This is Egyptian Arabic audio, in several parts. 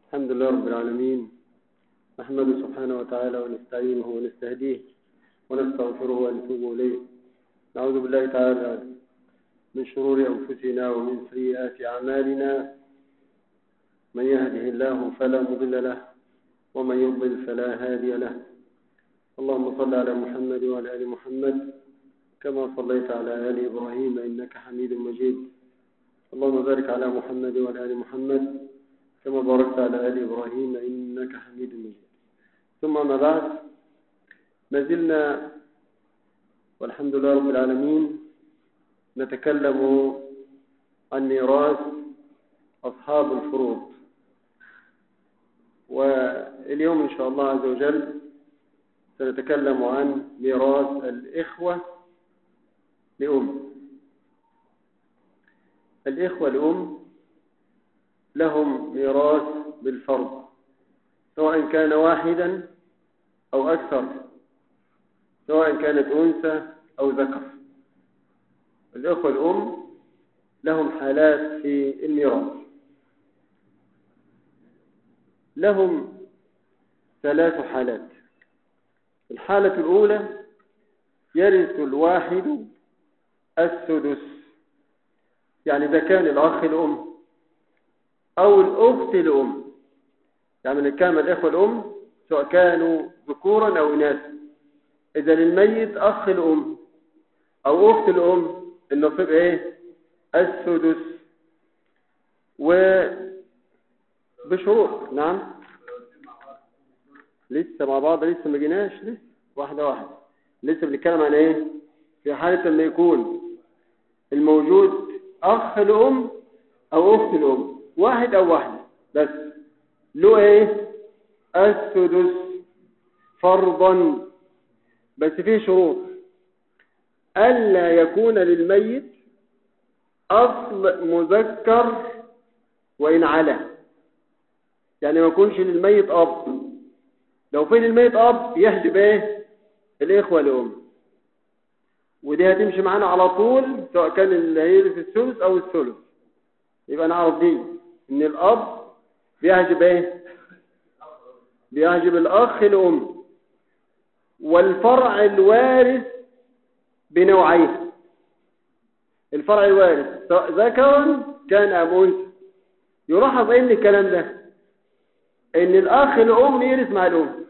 الحمد لله رب العالمين نحمده سبحانه وتعالى ونستعينه ونستهديه ونستغفره ونتوب إليه نعوذ بالله تعالى من شرور أنفسنا ومن سيئات أعمالنا من يهده الله فلا مضل له ومن يضلل فلا هادي له اللهم صل على محمد وعلى آل محمد كما صليت على آل إبراهيم إنك حميد مجيد اللهم بارك على محمد وعلى آل محمد كما باركت على آل إبراهيم إنك حميد مجيد ثم ما بعد ما زلنا والحمد لله رب العالمين نتكلم عن ميراث أصحاب الفروض واليوم إن شاء الله عز وجل سنتكلم عن ميراث الإخوة لأم الإخوة لأم لهم ميراث بالفرض سواء كان واحدا أو أكثر سواء كانت أنثى أو ذكر الإخوة الأم لهم حالات في الميراث لهم ثلاث حالات الحالة الأولى يرث الواحد السدس يعني إذا كان الأخ الأم أو الأخت الأم يعني من كان الإخوة الأم سواء كانوا ذكورا أو إناثا إذا للميت أخ الأم أو أخت الأم النصيب إيه السدس وبشروط نعم لسه مع بعض لسه ما جيناش لسه واحدة واحدة لسه بنتكلم عن إيه في حالة لما يكون الموجود أخ الأم أو أخت الأم واحد أو واحدة بس له إيه السدس فرضا بس فيه شروط ألا يكون للميت أصل مذكر وإن علا يعني ما يكونش للميت أب لو في للميت أب يحجب إيه الإخوة الأم ودي هتمشي معانا على طول سواء كان اللي هيرث الثلث أو الثلث يبقى نعرف دي إن الأب بيحجب إيه بيحجب الأخ الأم والفرع الوارث بنوعين الفرع الوارث سواء ذكرا كان أم أنثى يلاحظ إيه من الكلام ده إن الأخ الأم يرث مع الأم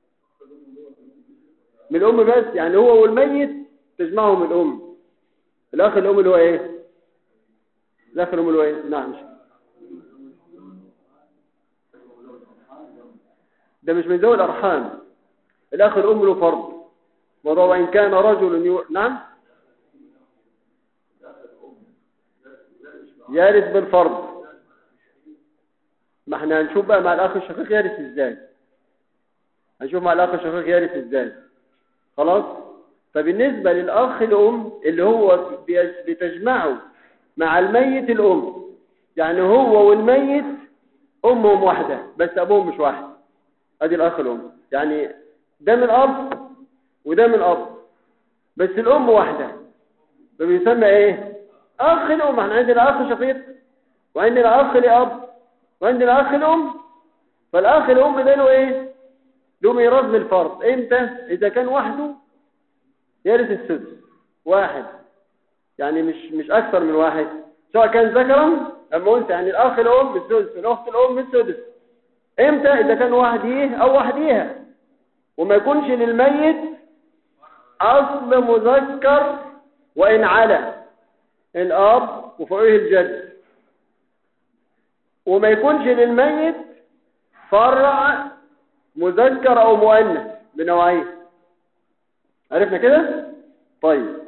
من الأم بس يعني هو والميت تجمعهم الأم الأخ الأم اللي هو إيه الأخ الأم اللي هو إيه نعم ده مش من ذوي الأرحام الأخ الأم له فرض وضع وإن كان رجل يو... نعم يرث بالفرض ما احنا هنشوف بقى مع الأخ الشقيق يرث ازاي هنشوف مع الأخ الشقيق يرث ازاي خلاص فبالنسبة للأخ الأم اللي هو بتجمعه مع الميت الأم يعني هو والميت أمهم واحدة بس أبوهم مش واحد أدي الأخ الأم يعني ده من أب وده من أب بس الأم واحدة فبيسمى إيه أخ الأم احنا عندنا أخ شقيق وعندنا أخ لأب وعندنا أخ الأم فالأخ الأم ده له إيه له ميراث بالفرض إمتى إذا كان وحده يرث السدس واحد يعني مش مش أكثر من واحد سواء كان ذكرا أما أنت يعني الأخ الأم بالسدس والأخت الأم بالسدس إمتى إذا كان وحديه أو وحديها وما يكونش للميت أصل مذكر وإن علا الأب وفوقه الجد وما يكونش للميت فرع مذكر أو مؤنث بنوعين عرفنا كده طيب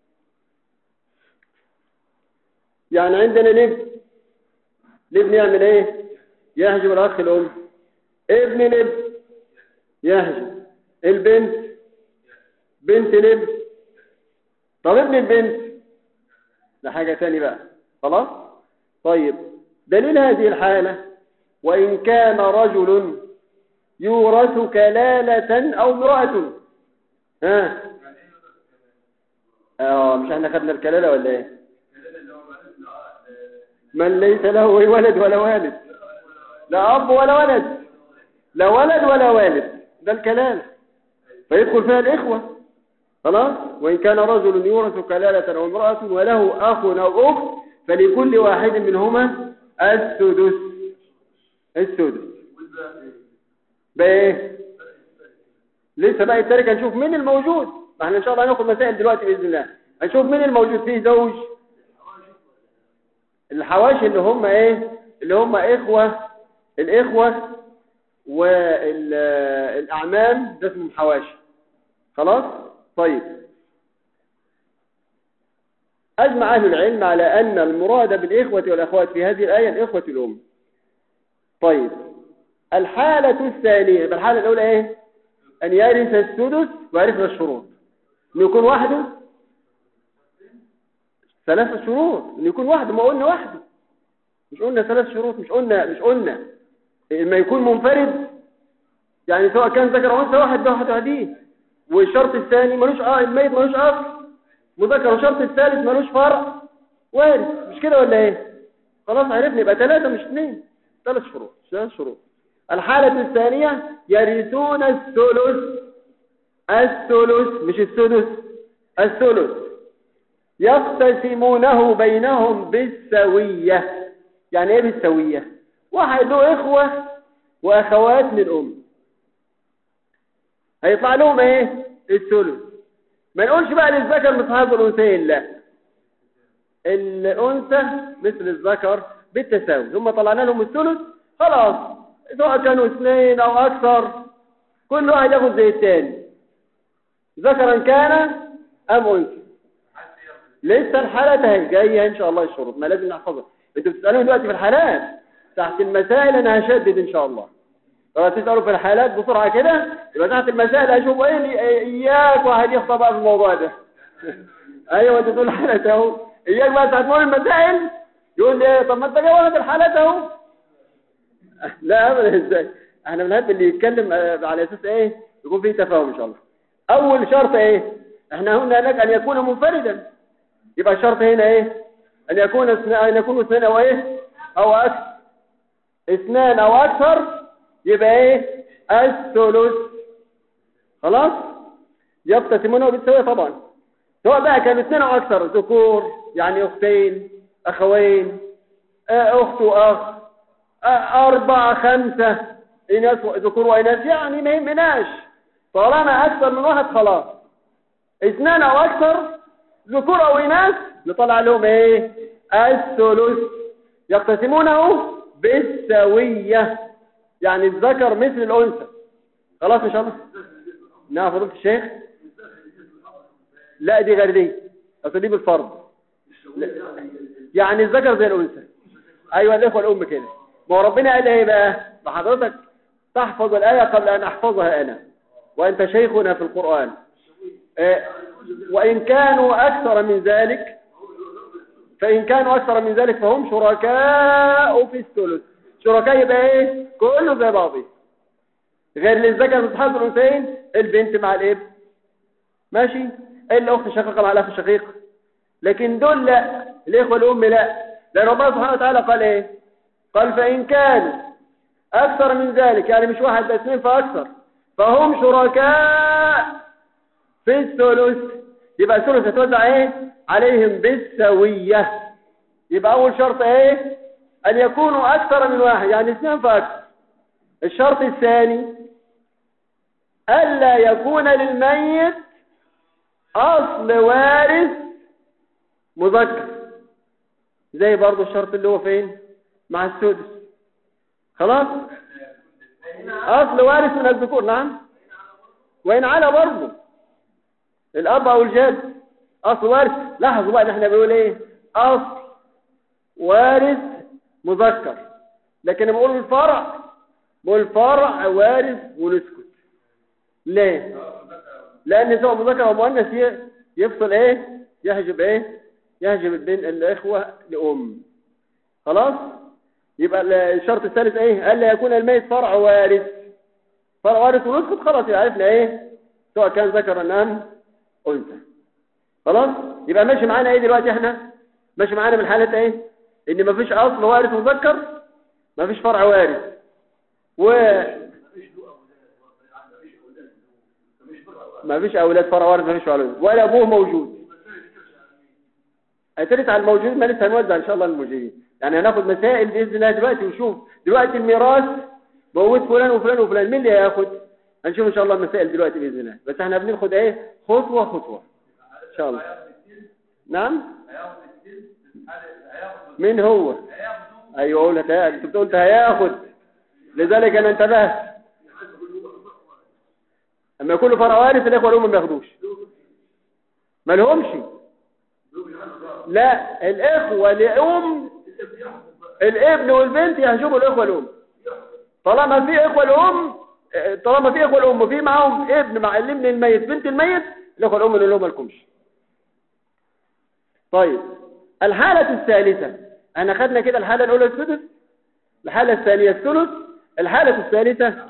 يعني عندنا نبن نبن يعمل ايه يهجم الاخ الام ابن نبن يهجم البنت بنت نبن طب ابن البنت ده حاجة تاني بقى خلاص طيب دليل هذه الحالة وإن كان رجل يورث كلالة أو امرأة ها اه مش احنا خدنا الكلالة ولا ايه من ليس له ولد ولا والد لا اب ولا ولد لا ولد ولا والد ده الكلام فيدخل فيها الاخوه خلاص وان كان رجل يورث كلاله او امراه وله اخ او اخت فلكل واحد منهما السدس السدس بايه لسه بقى التركه نشوف مين الموجود ما احنا ان شاء الله هناخد مسائل دلوقتي باذن الله هنشوف مين الموجود فيه زوج الحواشي اللي هم ايه اللي هم اخوه الاخوه والاعمام ده اسمهم حواشي خلاص طيب اجمع اهل العلم على ان المراد بالاخوه والاخوات في هذه الايه الاخوه الام طيب الحاله الثانيه الحاله الاولى ايه ان يرث السدس ويعرفنا الشروط انه يكون وحده ثلاث شروط انه يكون وحده ما قلنا وحده مش قلنا ثلاث شروط مش قلنا مش قلنا اما يكون منفرد يعني سواء كان ذكر او انثى واحد ده واحد وحدين والشرط الثاني ملوش اه الميت ملوش اصل مذكر والشرط الثالث ملوش فرع وارث مش كده ولا ايه خلاص عرفنا يبقى ثلاثه مش اثنين ثلاث شروط ثلاث شروط الحالة الثانية يرثون الثلث الثلث مش السدس الثلث يقتسمونه بينهم بالسوية يعني ايه بالسوية واحد له اخوة واخوات من الام هيطلع لهم ايه الثلث ما نقولش بقى للذكر مثل هذا الانثيين لا الانثى مثل الذكر بالتساوي ثم طلعنا لهم الثلث خلاص سواء كانوا اثنين او اكثر كل واحد ياخذ زي الثاني ذكرا كان ام انثى لسه الحالة اهي جايه ان شاء الله الشروط ما لازم نحفظها انتوا بتسالوني دلوقتي في الحالات تحت المسائل انا هشدد ان شاء الله لو تسالوا في الحالات بسرعه كده يبقى تحت المسائل اشوف ايه اللي اياك واحد يخطا بقى في الموضوع ده ايوه انت تقول الحالات اهو اياك بقى تقول المسائل يقول لي ايه طب ما انت جاوبت الحالات اهو لا ابدا ازاي احنا بنحب اللي يتكلم على اساس ايه يكون فيه تفاهم ان شاء الله اول شرط ايه احنا قلنا هناك ان يكون منفردا يبقى الشرط هنا ايه ان يكون اثنان ان يكون اثنان او ايه او اكثر اثنان او اكثر يبقى ايه الثلث خلاص يقتسمونه بالسوية طبعا سواء بقى كانوا اثنين او اكثر ذكور يعني اختين اخوين اخت واخ أربعة خمسة إناث ذكور وإناث يعني ما يهمناش طالما أكثر من واحد خلاص اثنان أو أكثر ذكور أو إناث نطلع لهم إيه الثلث يقتسمونه بالسوية يعني الذكر مثل الأنثى خلاص إن شاء الله نعم فضلت الشيخ لا دي غير دي أصل دي بالفرض يعني الذكر زي الأنثى أيوة الإخوة الأم كده ما هو ربنا قال ايه بقى بحضرتك تحفظ الآية قبل أن أحفظها أنا وأنت شيخنا في القرآن إيه وإن كانوا أكثر من ذلك فإن كانوا أكثر من ذلك فهم شركاء في الثلث شركاء يبقى إيه كله زي بعضه غير للذكر تتحضر الأنثيين البنت مع الإب ماشي الأخت شقيقة مع الأخ الشقيق لكن دول لا الإخوة الأم لا لأن ربنا سبحانه وتعالى قال إيه قال فإن كانوا أكثر من ذلك يعني مش واحد بس اثنين فأكثر فهم شركاء في الثلث يبقى الثلث يتوزع ايه عليهم بالسوية يبقى أول شرط ايه أن يكونوا أكثر من واحد يعني اثنين فأكثر الشرط الثاني ألا يكون للميت أصل وارث مذكر زي برضو الشرط اللي هو فين مع السدس خلاص اصل وارث من الذكور نعم وان على برضه الاب او الجد اصل وارث لاحظوا بقى احنا بنقول ايه اصل وارث مذكر لكن لما بقول الفرع بقول فرع وارث ونسكت ليه لان سواء مذكر او مؤنث يفصل ايه يحجب ايه يحجب بين الاخوه لام خلاص يبقى الشرط الثالث ايه الا يكون الميت فرع وارث فرع وارث ونسكت خلاص يبقى عرفنا ايه سواء كان ذكر ام انثى خلاص يبقى ماشي معانا ايه دلوقتي احنا ماشي معانا من حاله ايه ان مفيش اصل وارث مذكر مفيش فرع وارث و ما فيش اولاد فرع وارث ما فيش اولاد ولا ابوه موجود هترث على الموجودين ما لسه هنوزع ان شاء الله الموجودين يعني هناخد مسائل باذن الله دلوقتي ونشوف دلوقتي الميراث موجود فلان وفلان وفلان مين اللي هياخد هنشوف ان شاء الله المسائل دلوقتي باذن الله بس احنا بناخد ايه خطوه خطوه ان شاء الله نعم مين هو ايوه قول لك انت بتقول هياخد لذلك انا انتبهت اما يكونوا فرع وارث الاخوه الام ما ياخدوش ما لهمش لا الاخوه لام الابن والبنت يهجموا الاخوه الام طالما في اخوه الام طالما في اخوه الام وفي معاهم ابن مع الابن الميت بنت الميت الاخوه الام اللي لهم الكمش طيب الحاله الثالثه احنا خدنا كده الحاله الاولى السدس الحاله الثانيه الثلث الحاله الثالثه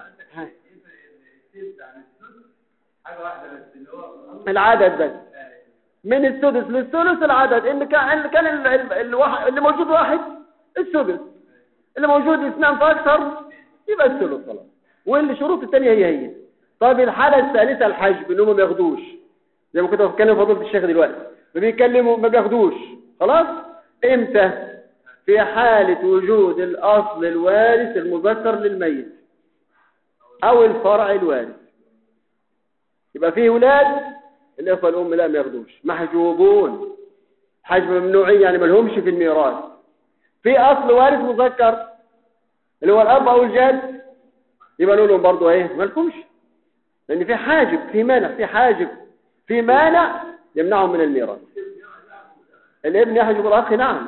العدد بس من السدس للثلث العدد اللي كان اللي كان اللي موجود واحد السدس اللي موجود اثنان فاكثر يبقى الثلث خلاص واللي شروط الثانيه هي هي طيب الحاله الثالثه الحجب انهم ما ياخدوش زي ما كنت بتكلم فضيله الشيخ دلوقتي ما بيتكلموا ما بياخدوش خلاص امتى في حاله وجود الاصل الوارث المذكر للميت او الفرع الوارث يبقى فيه ولاد الاخوه الام لا ما ياخدوش محجوبون حجب ممنوعين يعني ما لهمش في الميراث في اصل وارث مذكر اللي هو الاب او الجد يبقى نقول لهم برضه ايه ما لكمش لان في حاجب في مانع في حاجب في مانع يمنعهم من الميراث الابن يحجب الاخ نعم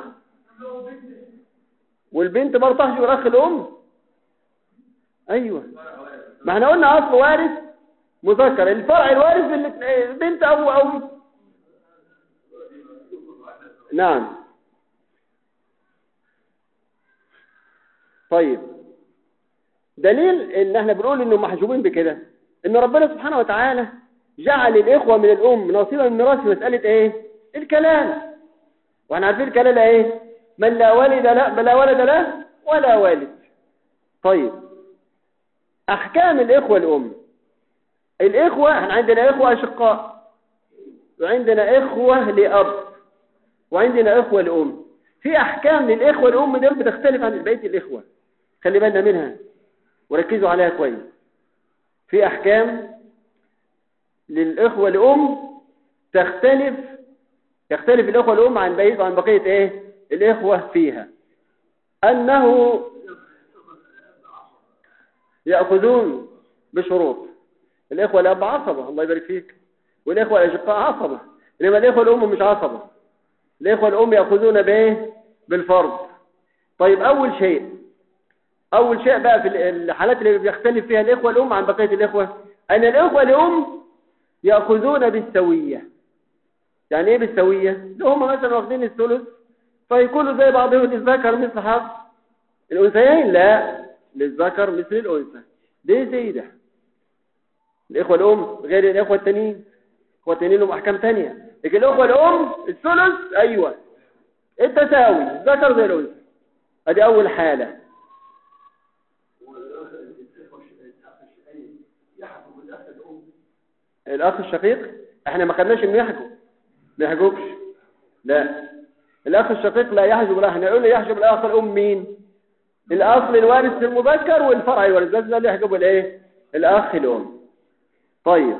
والبنت برضه تحجب الاخ الام ايوه ما احنا قلنا اصل وارث مذكر الفرع الوارث البنت او او نعم طيب دليل ان احنا بنقول انه محجوبين بكده ان ربنا سبحانه وتعالى جعل الاخوه من الام نصيبا من ميراث مساله ايه الكلام واحنا عارفين الكلام ايه من لا والد له لا ولد له ولا والد طيب احكام الاخوه الام الاخوه احنا عندنا اخوه اشقاء وعندنا اخوه لاب وعندنا اخوه لام في احكام للاخوه الام دول بتختلف عن بقيه الاخوه خلي بالنا منها وركزوا عليها كويس في احكام للاخوه الام تختلف يختلف الاخوه الام عن بقيه عن بقيه ايه الاخوه فيها انه ياخذون بشروط الاخوه الاب عصبه الله يبارك فيك والاخوه الاشقاء عصبه انما الاخوه الام مش عصبه الاخوه الام ياخذون بايه بالفرض طيب اول شيء اول شيء بقى في الحالات اللي بيختلف فيها الاخوه الام عن بقيه الاخوه ان الاخوه الام ياخذون بالسويه يعني ايه بالسويه اللي هم مثلا واخدين الثلث فيكونوا زي بعضهم للذكر مثل حظ الانثيين لا للذكر مثل الانثى ليه زي ده الاخوه الام غير الاخوه التانيين الاخوه التانيين لهم احكام ثانيه لكن الاخوه الام الثلث ايوه التساوي ذكر زي الانثى ادي اول حاله الاخ الشقيق احنا ما خدناش انه يحجب ما يحجبش لا الاخ الشقيق لا يحجب لا احنا نقول يحجب الاخ الام مين الاصل الوارث المذكر والفرع الوارث بس ده اللي يحجب الايه الاخ الام طيب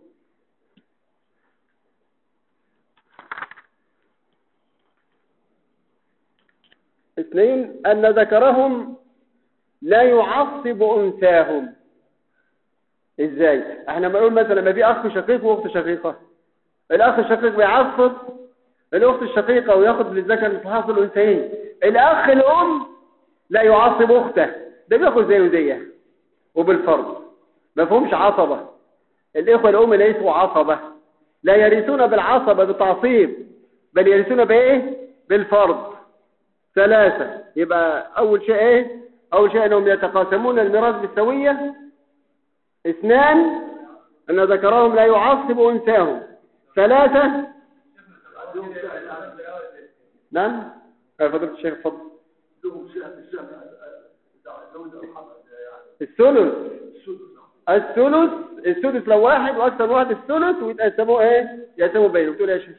اثنين ان ذكرهم لا يعصب انثاهم ازاي احنا ما نقول مثلا ما في اخ شقيق واخت شقيقه الاخ الشقيق بيعصب الاخت الشقيقه وياخد للذكر مثل حظ الانثيين الاخ الام لا يعصب اخته ده بياخد زيه زيها وبالفرض ما فهمش عصبه الاخوه الام ليسوا عصبه لا يرثون بالعصبه بتعصيب بل يرثون بايه بالفرض ثلاثه يبقى اول شيء ايه اول شيء انهم يتقاسمون الميراث بالسويه اثنان أن ذكرهم لا يعصب أنثاهم ثلاثة نعم فضلت الشيخ فضل الثلث الثلث الثلث لو واحد واكثر من واحد الثلث ويتقسموا ايه يقسموا بينهم تقول ايه يا شيخ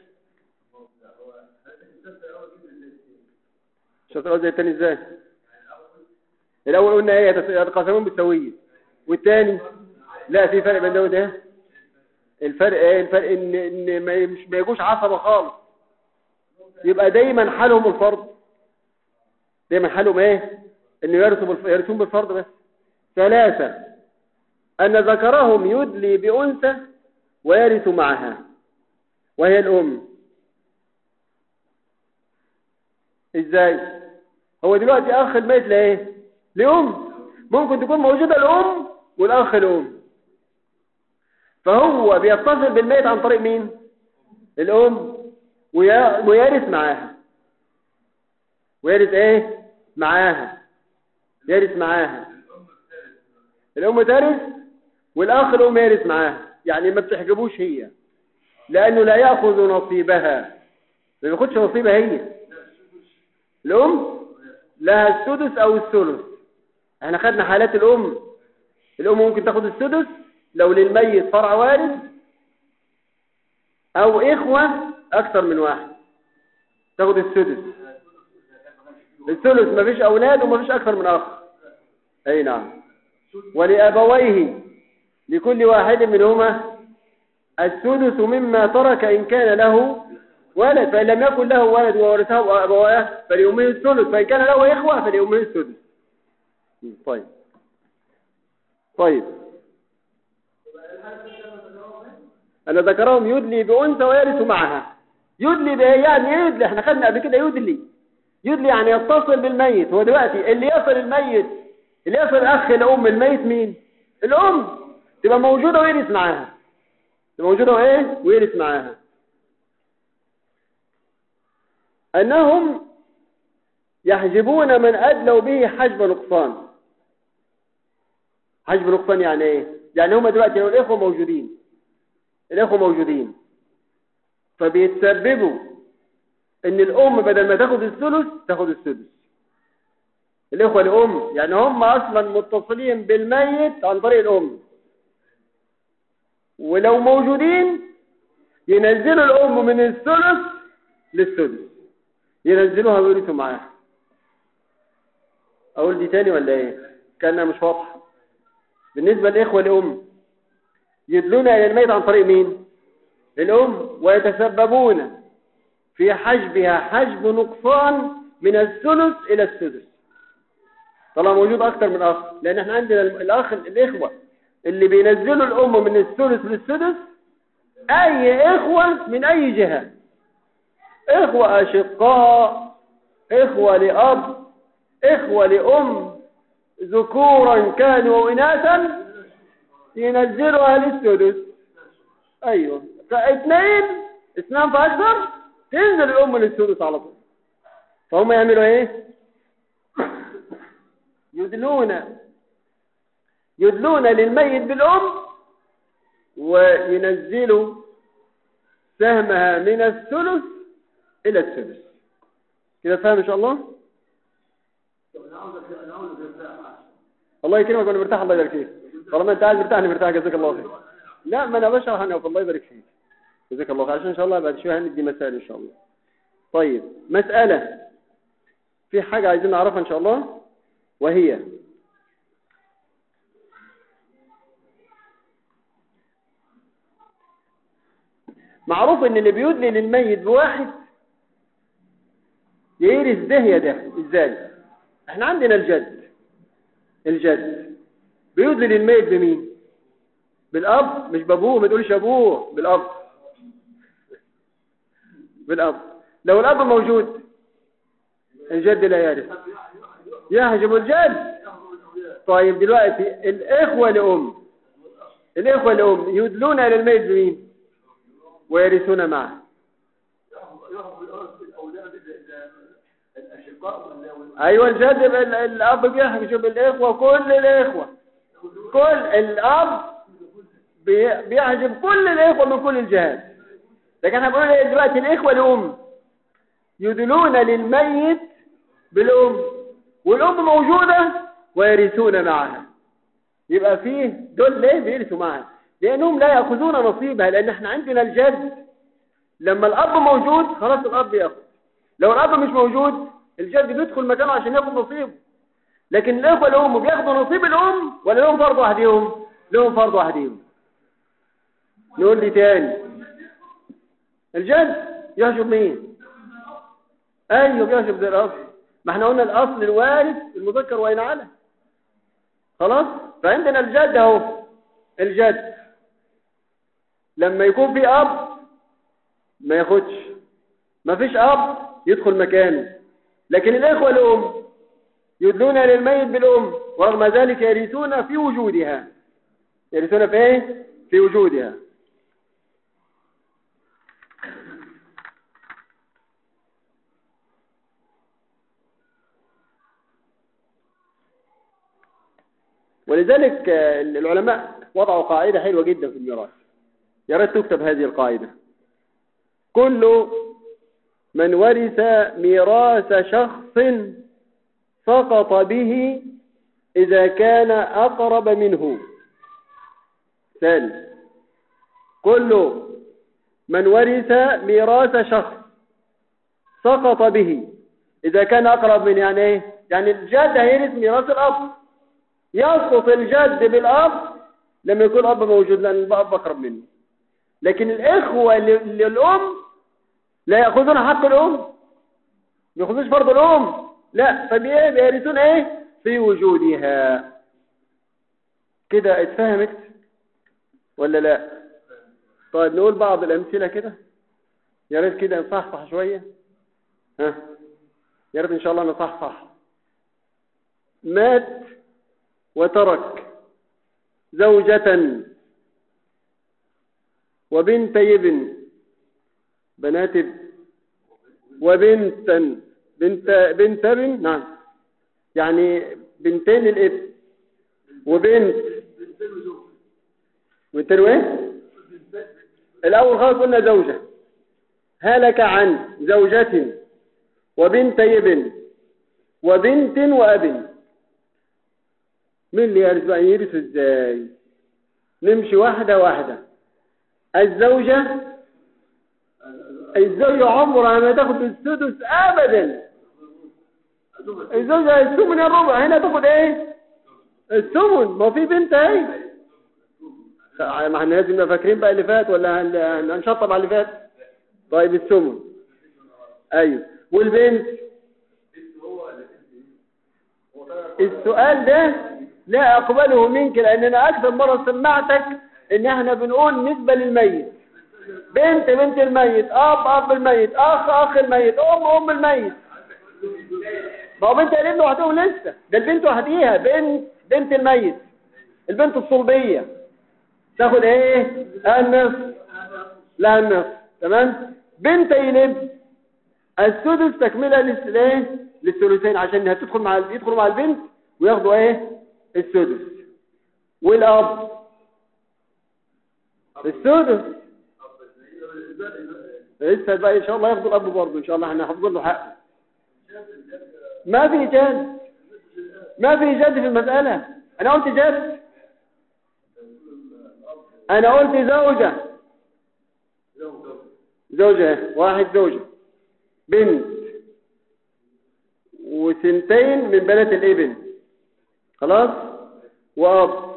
الشرط الاول زي الثاني ازاي الاول قلنا ايه يتقاسمون بالسويه والثاني لا في فرق بين ده وده الفرق ايه الفرق ان ان ما مش ما يجوش عصبه خالص يبقى دايما حالهم الفرض دايما حالهم ايه ان يرثوا بالف... يرثون بالفرض بس ثلاثة ان ذكرهم يدلي بأنثى ويرث معها وهي الام ازاي هو دلوقتي اخ الميت لايه لام ممكن تكون موجودة الام والاخ الام فهو بيتصل بالميت عن طريق مين الام ويا- ويرث معاها ويرث ايه معاها يرث معاها الام ترث والاخ الام يرث معاها يعني ما بتحجبوش هي لانه لا ياخذ نصيبها ما بياخدش نصيبها هي الام لها السدس او الثلث احنا خدنا حالات الام الام ممكن تاخد السدس لو للميت فرع وارث او اخوه اكثر من واحد تاخد السدس الثلث مفيش اولاد ومفيش اكثر من اخ اي نعم ولابويه لكل واحد منهما السدس مما ترك ان كان له ولد فان لم يكن له ولد وورثه ابواه فليمه الثلث فان كان له اخوه فليمه السدس طيب طيب أنا ذكرهم يدلي بأنثى ويرث معها يدلي بإيه يعني إيه يدلي احنا خدنا قبل كده يدلي يدلي يعني يتصل بالميت هو دلوقتي اللي يصل الميت اللي يصل أخ لأم الميت مين الأم تبقى موجودة ويرث معاها تبقى موجودة وإيه ويرث معاها أنهم يحجبون من أدلوا به حجب نقصان حجب نقصان يعني إيه يعني هم دلوقتي لو الإخوة موجودين الإخوة موجودين فبيتسببوا ان الام بدل ما تاخد الثلث تاخد السدس الاخوه الام يعني هم اصلا متصلين بالميت عن طريق الام ولو موجودين ينزلوا الام من الثلث للسدس ينزلوها ويرثوا معاها اقول دي تاني ولا ايه كانها مش واضحه بالنسبه للاخوه الام يدلون الى الميت عن طريق مين الام ويتسببون في حجبها حجب نقصان من الثلث الى السدس طالما موجود اكتر من اخ لان احنا عندنا الاخ الاخوه اللي بينزلوا الام من الثلث للسدس اي اخوه من اي جهه اخوه اشقاء اخوه لاب اخوه لام ذكورا كانوا واناثا ينزلها للسدس ايوه فاثنين اثنان فاكثر تنزل الام للسدس على طول فهم يعملوا ايه يدلون يدلون للميت بالام وينزلوا سهمها من الثلث الى السدس كده فاهم ان شاء الله الله يكرمك وانا مرتاح الله يبارك فيك طالما انت عايز مرتاح انا مرتاح جزاك الله خير لا ما انا بشرح انا الله يبارك فيك جزاك الله خير عشان ان شاء الله بعد شويه هندي مسائل ان شاء الله طيب مسألة في حاجة عايزين نعرفها ان شاء الله وهي معروف ان اللي بيدلي للميت بواحد يرث ده يا ده ازاي احنا عندنا الجد الجد بيدلي للميت بمين بالاب مش بابوه ما تقولش ابوه بالاب بالاب لو الاب موجود الجد لا يرث يحجب الجد طيب دلوقتي الاخوه لام الاخوه لام يدلون الى الميت بمين ويرثون معه ايوه الجد ال- الاب بيحجب الاخوه كل الاخوه كل الاب بي- بيحجب كل الاخوه من كل الجهات لكن احنا بنقول ايه دلوقتي الاخوه الام يدلون للميت بالام والام موجوده ويرثون معها يبقى فيه دول ليه بيرثوا معها لانهم لا ياخذون نصيبها لان احنا عندنا الجد لما الاب موجود خلاص الاب ياخذ لو الاب مش موجود الجد بيدخل مكانه عشان ياخد نصيبه لكن الاخوه الام بياخدوا نصيب الام ولا لهم فرض وحدهم لهم فرض وحدهم نقول لي تاني الجد يحجب مين ايوه يحجب زي الاصل ما احنا قلنا الاصل الوارث المذكر وين على خلاص فعندنا الجد اهو الجد لما يكون في اب ما ياخدش ما فيش اب يدخل مكانه لكن الاخوه الام يدلون للميت بالام ورغم ذلك يرثون في وجودها يرثون في ايه في وجودها ولذلك العلماء وضعوا قاعدة حلوة جدا في الميراث يا ريت تكتب هذه القاعدة كل من ورث ميراث شخص سقط به إذا كان أقرب منه ثاني كل من ورث ميراث شخص سقط به إذا كان أقرب منه يعني إيه؟ يعني الجد هيرث ميراث الأب يسقط الجد بالأب لما يكون الأب موجود لأن الأب أقرب منه لكن الإخوة للأم لا يأخذون حق الأم ما يأخذوش فرض الأم لا فبيرثون إيه في وجودها كده اتفهمت ولا لا طيب نقول بعض الأمثلة كده يا ريت كده نصحصح شوية ها يا ريت إن شاء الله نصحصح مات وترك زوجة وبنت ابن بنات ابن وبنتا بنت بنت ابن نعم يعني بنتين الابن وبنت بنتين وايه الاول خالص قلنا زوجة هلك عن زوجة وبنت ابن وبنت وابن مين اللي يرث بقى يرث ازاي نمشي واحدة واحدة الزوجة الزوجة عمرها ما تاخد السدس ابدا الزوجة الثمن الربع هنا تاخد ايه الثمن ما في بنت اهي ما احنا لازم نبقى فاكرين بقى اللي فات ولا هنشطب على اللي فات طيب الثمن ايوه والبنت السؤال ده لا اقبله منك لان انا اكثر مرة سمعتك ان احنا بنقول نسبة للميت بنت بنت الميت اب اب الميت اخ اخ الميت ام ام الميت ما هو بنت الابن وحدهم لسه ده البنت وحديها بنت بنت الميت البنت الصلبية تاخد ايه النصف لا النصف تمام بنتي الابن السدس تكملة للايه للثلثين عشان انها تدخل مع يدخلوا مع البنت وياخدوا ايه السدس والاب السدس لسه بقى ان شاء الله ياخدوا الاب برضه ان شاء الله احنا هنحفظ له حق ما في جد ما في جد في المسألة انا قلت جد انا قلت زوجة زوجة واحد زوجة بنت وسنتين من بنات الابن خلاص واب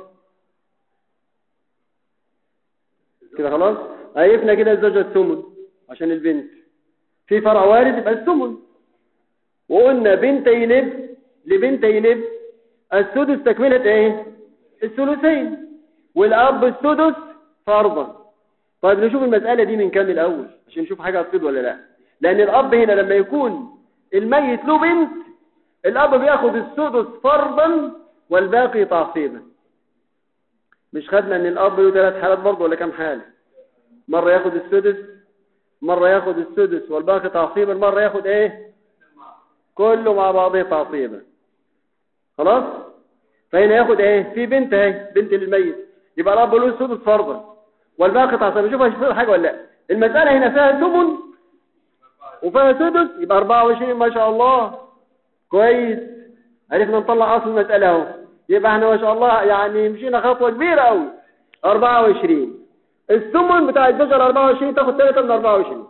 كده خلاص عرفنا كده الزوجة الثمن عشان البنت في فرع وارد يبقى الثمن وقلنا بنتي لب لبنتي لب السدس تكملة ايه الثلثين والاب السدس فرضا طيب نشوف المسألة دي من كام الاول عشان نشوف حاجة هتصيد ولا لا لان الاب هنا لما يكون الميت له بنت الاب بياخد السدس فرضا والباقي تعصيبا مش خدنا ان الاب له ثلاث حالات برضه ولا كام حالة مرة ياخد السدس مرة ياخد السدس والباقي تعصيبا مرة ياخد ايه كله مع بعضه تعصيبا خلاص فهنا ياخد ايه في بنت اهي بنت للميت يبقى الاب له السدس فرضا والباقي تعصيبا شوف هشوف حاجه ولا لا المساله هنا فيها ثمن وفيها سدس يبقى 24 ما شاء الله كويس عرفنا نطلع اصل المساله اهو يبقى احنا ما شاء الله يعني مشينا خطوة كبيرة قوي 24 الثمن بتاع الزوجة ال 24 تاخد 3 من 24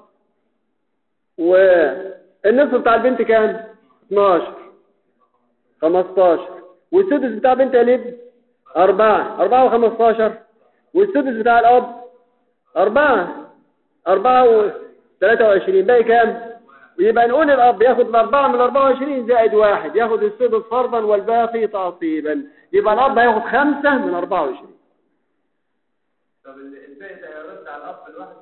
والنصف بتاع البنت كام 12 15 والسدس بتاع بنت الاب 4 4 و15 والسدس بتاع الاب 4 4 و 23 باقي كام يبقى نقول الاب ياخد الاربعه من 24 زائد واحد ياخد السدس فرضا والباقي تعصيبا يبقى الاب هياخد خمسة من 24 طب الباقي ده هيرد على الاب لوحده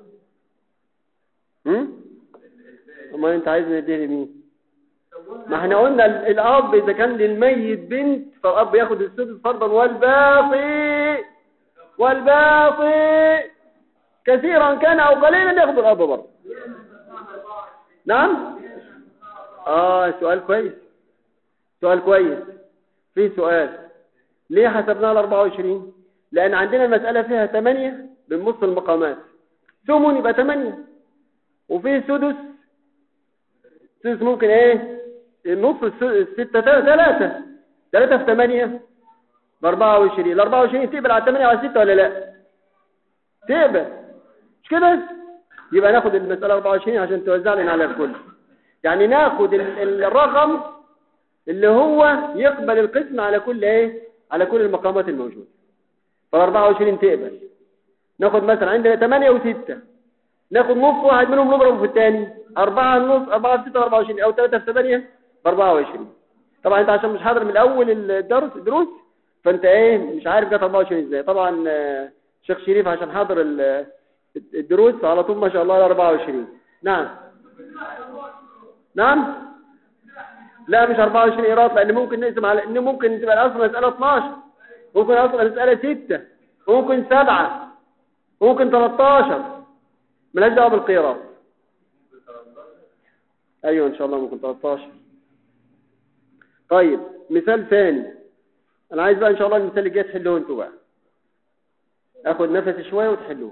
هم امال انت عايز نديه لمين ما احنا قلنا ال- الاب اذا كان للميت بنت فالاب ياخد السدس فرضا والباقي والباقي كثيرا كان او قليلا ياخد الاب برضه نعم اه سؤال كويس سؤال كويس في سؤال ليه حسبناها ال 24 لان عندنا المسألة فيها 8 بنص المقامات ثمن يبقى 8 وفيه سدس سدس ممكن ايه النص الس- الستة ثلاثة ثلاثة في 8 ب 24 ال 24 تقبل على 8 وعلى 6 ولا لا تقبل مش كده يبقى ناخد المسألة 24 عشان توزع لنا على الكل يعني ناخد ال- الرقم اللي هو يقبل القسم على كل ايه على كل المقامات الموجودة فال 24 تقبل ناخد مثلا عندنا 8 و6 ناخد نص واحد منهم نضربه في الثاني 4 نص 4 في 6 24 او 3 في 8 ب 24 طبعا انت عشان مش حاضر من الاول الدرس الدروس فانت ايه مش عارف جت 24 ازاي طبعا آه، شيخ شريف عشان حاضر ال- الدروس على طول ما شاء الله 24 نعم نعم لا مش 24 ايراد لان ممكن نقسم على ان ممكن تبقى الاصل مساله 12 ممكن اصل مساله 6 ممكن 7 ممكن 13 مالهاش دعوه بالقيراط ايوه ان شاء الله ممكن 13 طيب مثال ثاني انا عايز بقى ان شاء الله المثال اللي جاي تحلوه انتوا بقى اخد نفسي شويه وتحلوه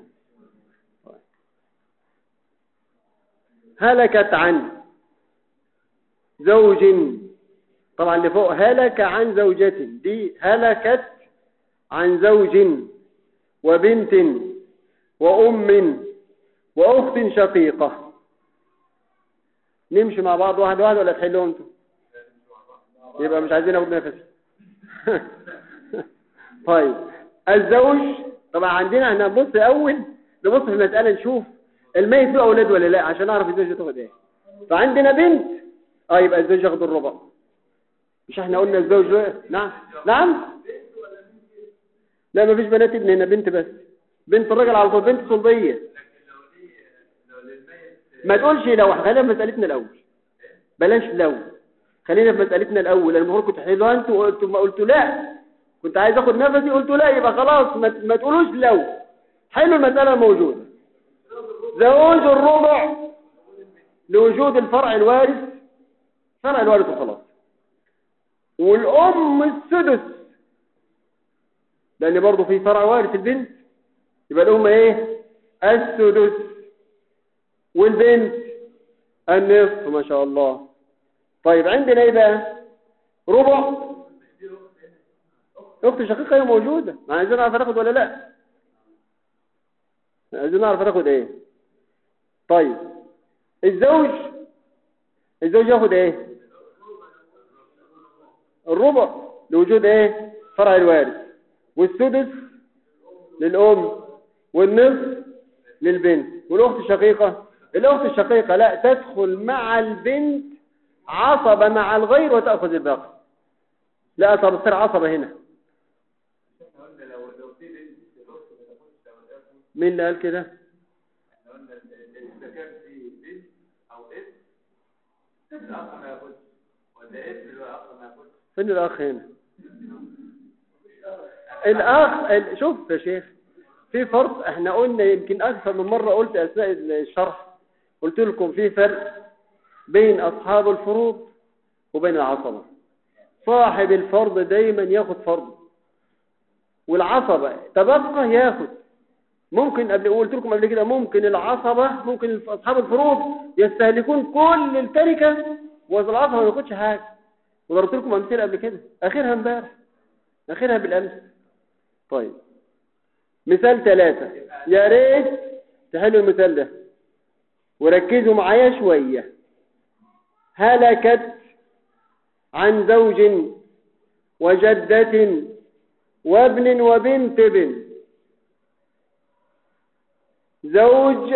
هلكت عن زوج طبعا اللي فوق هلك عن زوجة دي هلكت عن زوج وبنت وأم وأخت شقيقة نمشي مع بعض واحد واحد ولا تحلوا انتوا يبقى مش عايزين ناخد نفس طيب الزوج طبعا عندنا احنا نبص اول نبص في المسألة نشوف الميت له اولاد ولا لا عشان نعرف الزوج تاخد ايه فعندنا بنت اه يبقى الزوج ياخد الربع مش احنا قلنا الزوج له نعم نعم لا مفيش بنات ابن هنا بنت بس بنت الراجل على طول بنت صلبيه ما تقولش لو خلينا في مسألتنا الأول بلاش لو خلينا في مسألتنا الأول أنا المفروض كنت حلوها أنتوا وقلتوا ما قلتوا لا كنت عايز أخد نفسي قلت لا يبقى خلاص ما, ما تقولوش لو حلوا المسألة الموجودة زوج الربع لوجود الفرع الوارث فرع الوارث وخلاص والأم السدس لأن برضه في فرع وارث البنت يبقى الأم إيه السدس والبنت النصف ما شاء الله طيب عندنا ايه بقى ربع اخت شقيقه هي موجوده ما عايزين نعرف ناخد ولا لا عايزين نعرف ناخد ايه طيب الزوج الزوج ياخد ايه الربع لوجود ايه فرع الوارث والسدس للام والنصف للبنت والاخت الشقيقه الاخت الشقيقه لا تدخل مع البنت عصبه مع الغير وتاخذ الباقي لا طب تصير عصبه هنا قلنا لو لو في بنت الاخت ما تاخدش اولاد مين اللي قال كده احنا قلنا ال- ال- اذا كان في بنت او ابن الاخ ما ياخدش ولا ابن الاخ ما ياخدش فين الاخ هنا الاخ ال- شوف يا شيخ في فرق احنا قلنا يمكن اكثر من مره قلت اثناء الشرح قلت لكم في فرق بين اصحاب الفروض وبين العصبه صاحب الفرض دايما ياخد فرض والعصبه تبقى ياخد ممكن قبل قلت لكم قبل كده ممكن العصبه ممكن اصحاب الفروض يستهلكون كل التركه والعصبه ما ياخدش حاجه وضربت لكم امثله قبل كده اخرها امبارح اخرها بالامس طيب مثال ثلاثة يا ريت تحلوا المثال ده وركزوا معايا شوية هلكت عن زوج وجدة وابن وبنت ابن زوج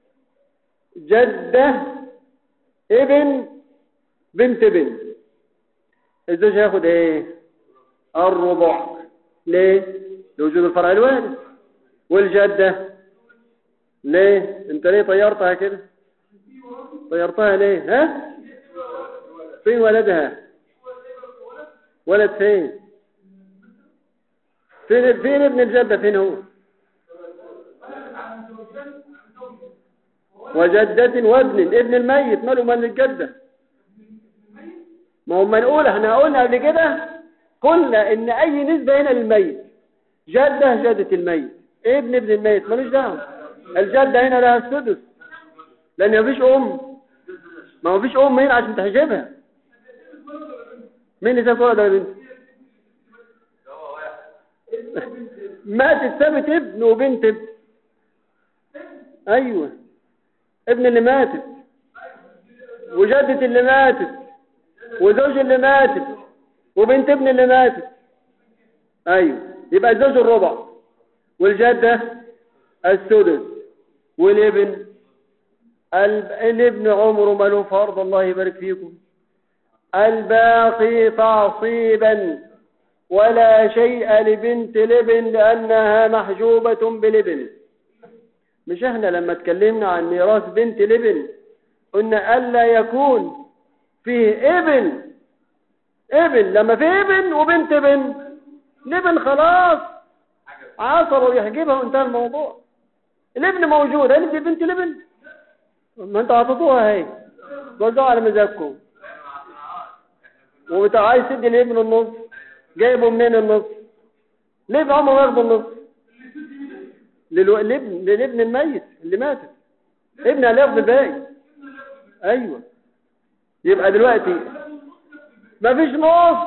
جدة ابن بنت ابن الزوج هياخد ايه الربع ليه لوجود الفرع الوارث والجدة ليه انت ليه طيرتها كده طيرتها ليه ها فين ولدها ولد فين فين فين ابن الجدة فين هو وجدة وابن ابن الميت ماله من الجدة ما هم نقول احنا قلنا قبل كده قلنا ان اي نسبة هنا للميت جدة جدة الميت ابن ابن الميت ملوش دعوه الجدة هنا لها السدس لان مفيش ام ما مفيش ام هنا عشان تحجبها مين اللي ساب ولد يا بنت ماتت سابت ابن وبنت ابن ايوه ابن اللي ماتت وجدة اللي ماتت وزوج اللي ماتت وبنت ابن اللي ماتت ايوه يبقى الزوج الربع والجدة السدس والابن الب... الابن عمره ما له فرض الله يبارك فيكم الباقي تعصيبا ولا شيء لبنت الابن لأنها محجوبة بالابن مش احنا لما اتكلمنا عن ميراث بنت الابن قلنا ألا يكون فيه ابن ابن لما فيه ابن وبنت ابن الابن خلاص عصر ويحجبها وانتهى الموضوع الابن موجود هل بنت الابن ما انتوا عطيتوها اهي وزعوا على مزاجكم وانت عايز تدي الابن النص جايبه منين النص ليه بعمر واخد النص للو... لابن للابن الميت اللي ماتت ابن هياخد الباقي ايوه يبقى دلوقتي مفيش نص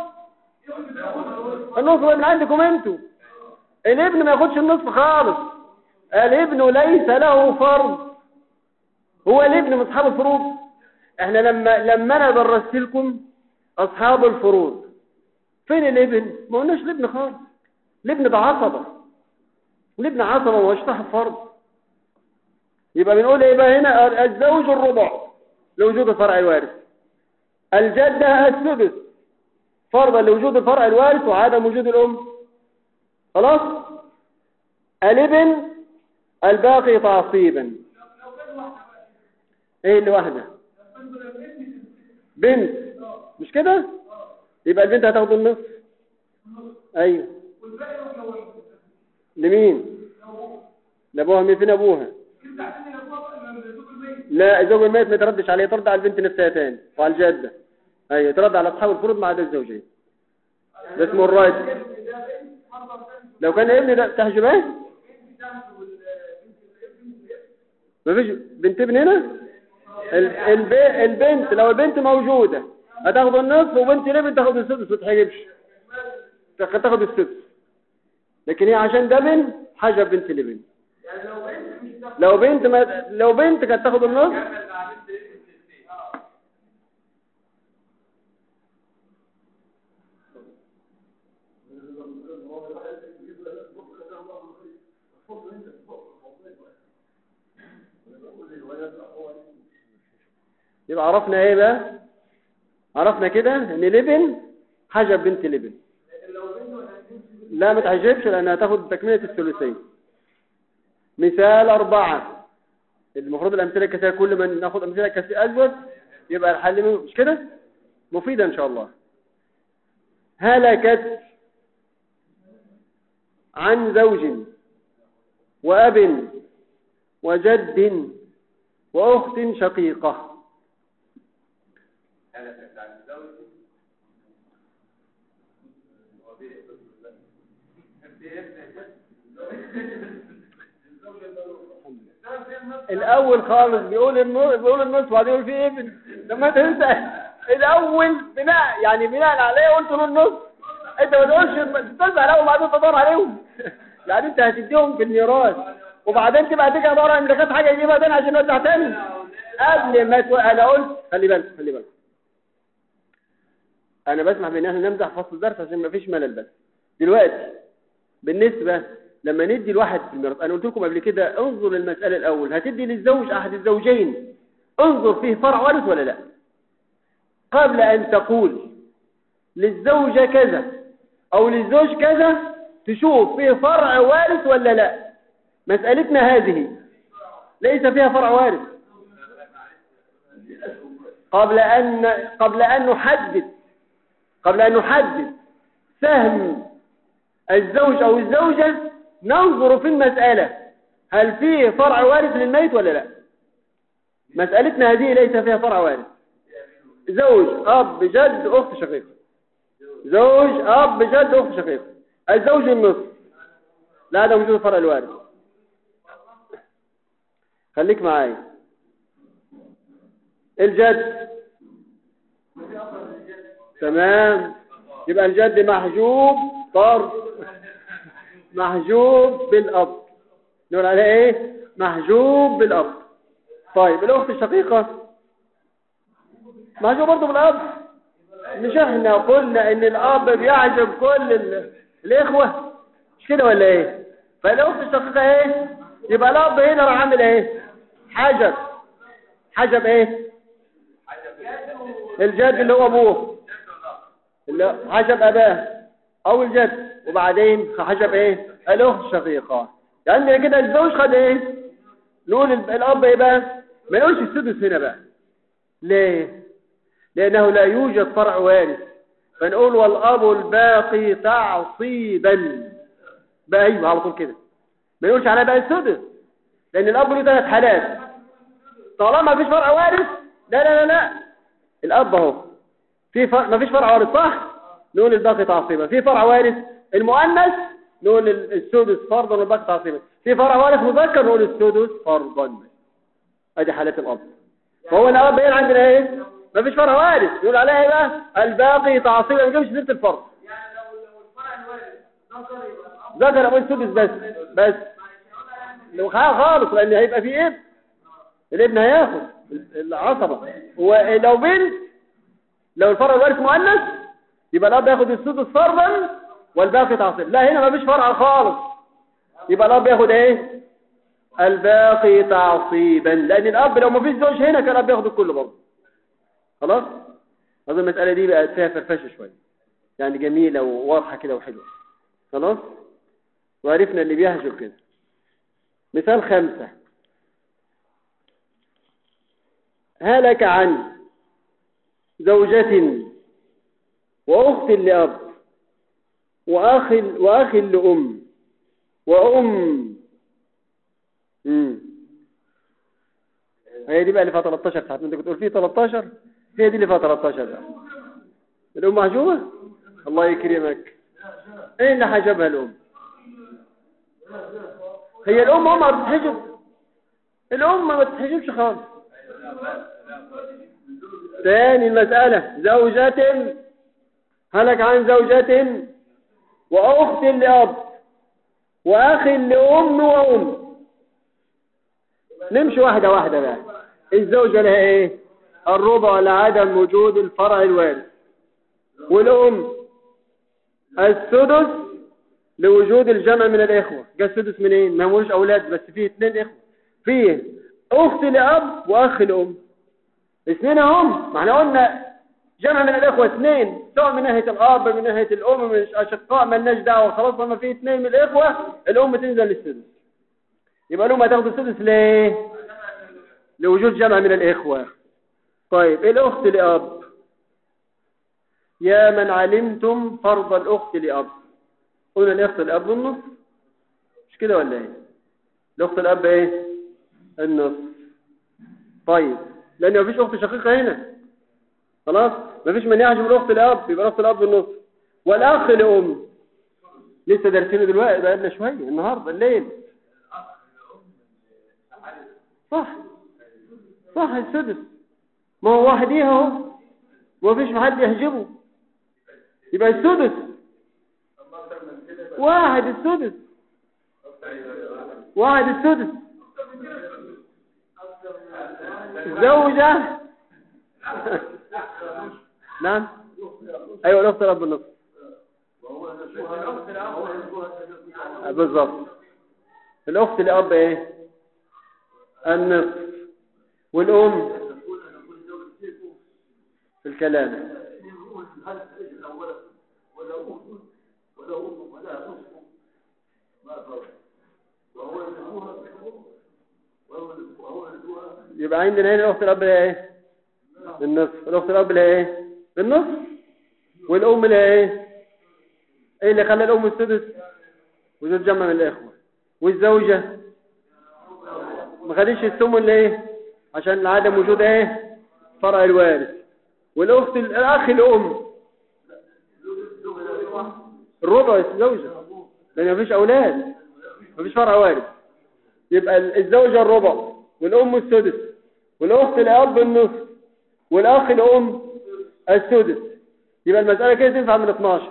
النص من عندكم انتوا الابن ما ياخدش النصف خالص الابن ليس له فرض هو الابن من اصحاب الفروض احنا لما لما انا درست لكم اصحاب الفروض فين الابن ما قلناش الابن خالص الابن ده عصبه الابن عصبه ما هوش صاحب فرض يبقى بنقول ايه بقى هنا الزوج الربع لوجود الفرع الوارث الجده السدس فرضا لوجود الفرع الوارث وعدم وجود الام خلاص الابن الباقي تعصيبا ايه اللي واحده بنت مش كده يبقى البنت هتاخد النصف ايوه لمين لابوها مين فين ابوها لا زوج الميت ما يتردش عليه يترد على البنت نفسها تاني وعلى الجده ايوه يترد على اصحاب الفروض ما عدا الزوجين ده اسمه الراجل لو كان ابني ده تحجب ايه مفيش بنت ابن هنا الب... البنت لو البنت موجودة هتاخد النصف وبنت الابن تاخد السدس ما تحجبش تاخد السدس لكن هي عشان ده بنت حجب بنت الابن لو بنت ما... لو بنت كانت تاخد النصف يبقى عرفنا ايه بقى عرفنا كده ان الابن حجب بنت الابن لا ما تحجبش لانها تاخد تكملة الثلثين مثال أربعة المفروض الأمثلة كثيرة كل ما ناخد أمثلة كثيرة أزود يبقى الحل منه مش كده مفيدة إن شاء الله هلكت عن زوج وأب وجد وأخت شقيقة الاول خالص بيقول النص بيقول النص وبعدين يقول في ابن لما تنسى الاول بناء يعني بناء عليه قلت له النص انت ما تقولش تدفع الاول وبعدين تدور عليهم يعني انت هتديهم في الميراث وبعدين تبقى تيجي تدور على اللي خد حاجه يجيبها تاني عشان يوزع تاني قبل ما تو... انا قلت خلي بالك خلي بالك انا بسمح بان احنا نمزح فصل الدرس عشان ما فيش ملل بس دلوقتي بالنسبه لما ندي الواحد في الميراث انا قلت لكم قبل كده انظر للمساله الاول هتدي للزوج احد الزوجين انظر فيه فرع وارث ولا لا قبل ان تقول للزوجه كذا او للزوج كذا تشوف فيه فرع وارث ولا لا مسألتنا هذه ليس فيها فرع وارث قبل أن قبل أن نحدد قبل أن نحدد سهم الزوج أو الزوجة ننظر في المسألة هل فيه فرع وارث للميت ولا لا مسألتنا هذه ليس فيها فرع وارث زوج أب جد أخت شقيقة زوج أب جد أخت شقيقة الزوج النصف لا ده وجود فرع الوارث خليك معايا الجد تمام يبقى الجد محجوب طرد محجوب بالأب نقول عليه ايه محجوب بالأب طيب الأخت الشقيقة محجوب برضه بالأب مش احنا قلنا ان الأب بيعجب كل ال... الإخوة مش كده ولا ايه فالأخت الشقيقة ايه يبقى الأب هنا راح عامل ايه حجب حجب ايه الجد اللي هو ابوه اللي حجب اباه او الجد وبعدين حجب ايه الاخت الشقيقه يعني كده الزوج خد ايه نقول الاب ايه بقى ما يقولش السدس هنا بقى ليه لانه لا يوجد فرع وارث فنقول والاب الباقي تعصيبا بقى ايوه على طول كده ما يقولش عليها بقى السدس لان الاب له ثلاث حالات طالما ما فيش فرع وارث لا لا لا لا الاب اهو في فرع ما فيش فرع وارث صح نقول الباقي تعصيبا في فرع وارث المؤنث نقول السدس فرضا والباقي تعصيبا في فرع وارث مذكر نقول السدس فرضا ادي حالات الاب فهو الاب هنا عندنا ايه ما فيش فرع وارث يقول عليها ايه بقى الباقي تعصيبا ما نجيبش سيره الفرض يعني لو لو الفرع الوارث ذكر يبقى الأب ذكر ابو السدس بس بس لو خالص لان هيبقى في ابن الابن هياخد العصبة ولو بنت لو الفرع الوارث مؤنث يبقى الاب ياخد السدس فرضا والباقي تعصيب لا هنا مفيش فرع خالص يبقى الاب ياخد ايه الباقي تعصيبا لان الاب لو مفيش زوج هنا كان الاب ياخد الكل برضه خلاص اظن المساله دي بقت فيها فرفشه شويه يعني جميله وواضحه كده وحلوه خلاص وعرفنا اللي بيهجر كده مثال خمسة هلك عن زوجة وأخت لأب وأخ وأخ لأم وأم امم هي دي بقى اللي فيها 13 ساعة انت كنت تقول فيه 13 هي دي اللي فيها 13 بقى الأم محجوبة الله يكرمك ايه اللي حجبها الأم هي الأم أم ما بتتحجب الأم ما بتتحجبش خالص ثاني المسألة زوجة هلك عن زوجة وأخت لأب وأخ لأم وأم نمشي واحدة واحدة بقى الزوجة لها ايه الربع لعدم وجود الفرع الوارث والأم السدس لوجود الجمع من الإخوة جاء السدس منين ما هموش أولاد بس فيه اثنين إخوة فيه أخت لأب وأخ لأم اثنين هم ما احنا قلنا جمع من الإخوة اثنين سواء من ناحية الأب من ناحية الأم من الأشقاء ما لناش دعوة خلاص لما في اثنين من الإخوة الأم تنزل للسدس يبقى الأم هتاخد السدس ليه لوجود جمع من الإخوة طيب الأخت لأب يا من علمتم فرض الأخت لأب قلنا الأخت الأب النصف مش كده ولا ايه الأخت الأب ايه النصف طيب لأن مفيش أخت شقيقة هنا خلاص مفيش من يحجب الأخت الأب يبقى الأخت الأب النصف والأخ لأم لسه دارسينه دلوقتي بقى لنا شوية النهاردة الليل صح صح السدس ما هو واحد ايه اهو ومفيش حد يحجبه يبقى السدس واحد السدس واحد السدس زوجة نعم ايوه الاخت الاب بالنص بالظبط الاخت الاب ايه النصف والام في الكلام يبقى عندنا هنا الاخت الاب لها ايه النصف الاخت الاب لها ايه النصف والام لها ايه ايه اللي خلى الام السدس وده تجمع من الاخوه والزوجه ما خدش الثمن ليه عشان عدم وجود ايه فرع الوارث والاخت الاخ الام الربع الزوجه لان مفيش اولاد مفيش فرع وارث يبقى الزوجه الربع والام السدس والاخت الاب النصف والاخ الام السدس يبقى المساله كده تنفع من 12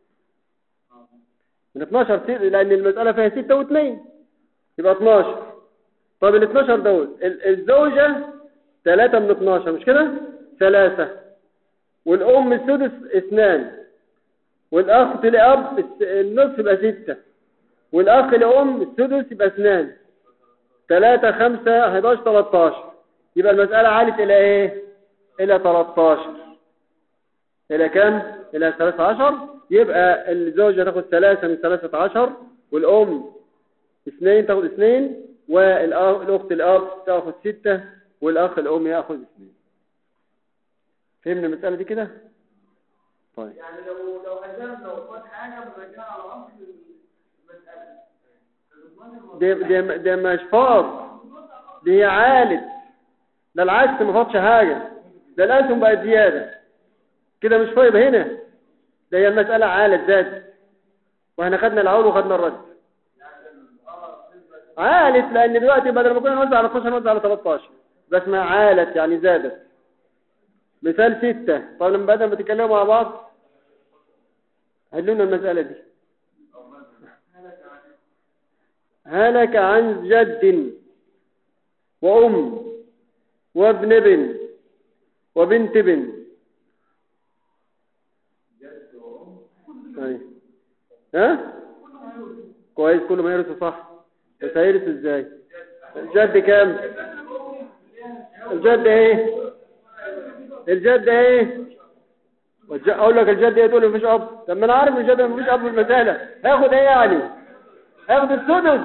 من 12 ست لان المساله فيها 6 و2 يبقى 12 طب ال 12 دول الزوجه 3 من 12 مش كده 3 والام السدس 2 والاخ الاب النصف يبقى 6 والاخ الام السدس يبقى 2 3 5 11 13 يبقى المسألة عالت إلى إيه؟ إلى 13 إلى كم؟ إلى 13 يبقى الزوجة تاخد 3 من 13 والأم 2 تاخد 2 والأخت الأب تاخد 6 والأخ الأم ياخد 2 فهمنا المسألة دي كده؟ طيب يعني لو لو أجاب لو خد حاجة بنرجعها على أصل المسألة دي دي دي مش فاض دي هي عالت ده العكس ما فاضش حاجة ده الأسهم بقت زيادة كده مش فايض هنا ده هي المسألة عالت زادت واحنا خدنا العول وخدنا الرد عالت لأن دلوقتي بدل ما كنا نوزع على 12 نوزع على 13 بس ما عالت يعني زادت مثال ستة طب لما بدل ما تتكلموا مع بعض حلوا لنا المسألة دي هلك عن جد وأم وابن ابن وبنت ابن أي. ها كويس كل ما يرث صح بس هيرث ازاي الجد كام الجد ايه الجد ايه والج- اقول لك الجد ايه تقول لي مفيش اب طب ما انا عارف الجد مفيش اب في المساله هاخد ايه يعني هاخد السدس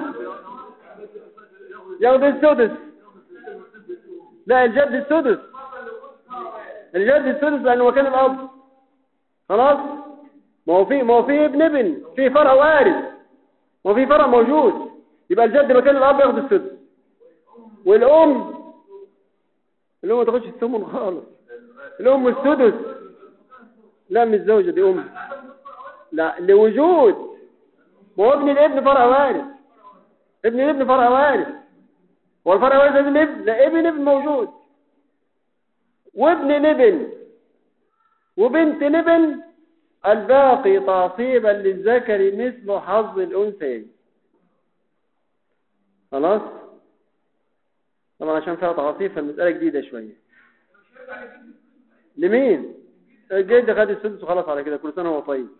ياخد السدس لا الجد السدس الجد السدس لانه مكان الاب خلاص ما هو في ما هو في ابن ابن في فرع وارث ما هو في فرع موجود يبقى الجد مكان الاب ياخد السدس والام الام ما تاخدش الثمن خالص الام السدس لا مش زوجة دي ام لا لوجود ما هو ابن الابن فرع وارث ابن الابن فرع وارث هو الفرع وارث ابن ابن لا ابن ابن موجود وابن ابن وبنت ابن الباقي تعصيبا للذكر مثل حظ الانثيين خلاص طبعا عشان فيها تعصيب فالمسألة جديدة شوية لمين الجد خد السدس وخلاص على كده كل سنة وهو طيب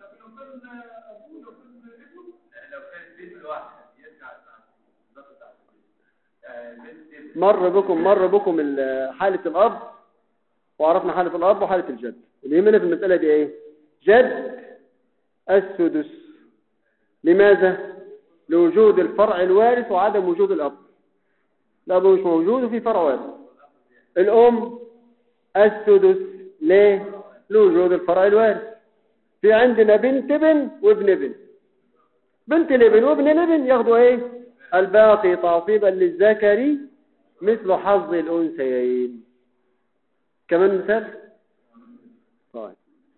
لو كانت بنت واحدة يرجع بالظبط بتاع آه، بنت مر بكم مر بكم ال- حالة الأب وعرفنا حالة الأب وحالة الجد اللي يهمنا في المسألة دي ايه جد السدس لماذا لوجود الفرع الوارث وعدم وجود الأب الأب مش موجود وفي فرع وارث الأم السدس ليه لوجود الفرع الوارث في عندنا بنت ابن وابن ابن بنت الابن وابن الابن ياخدوا ايه الباقي تعصيبا للذكر مثل حظ الانثيين كمان مثال طيب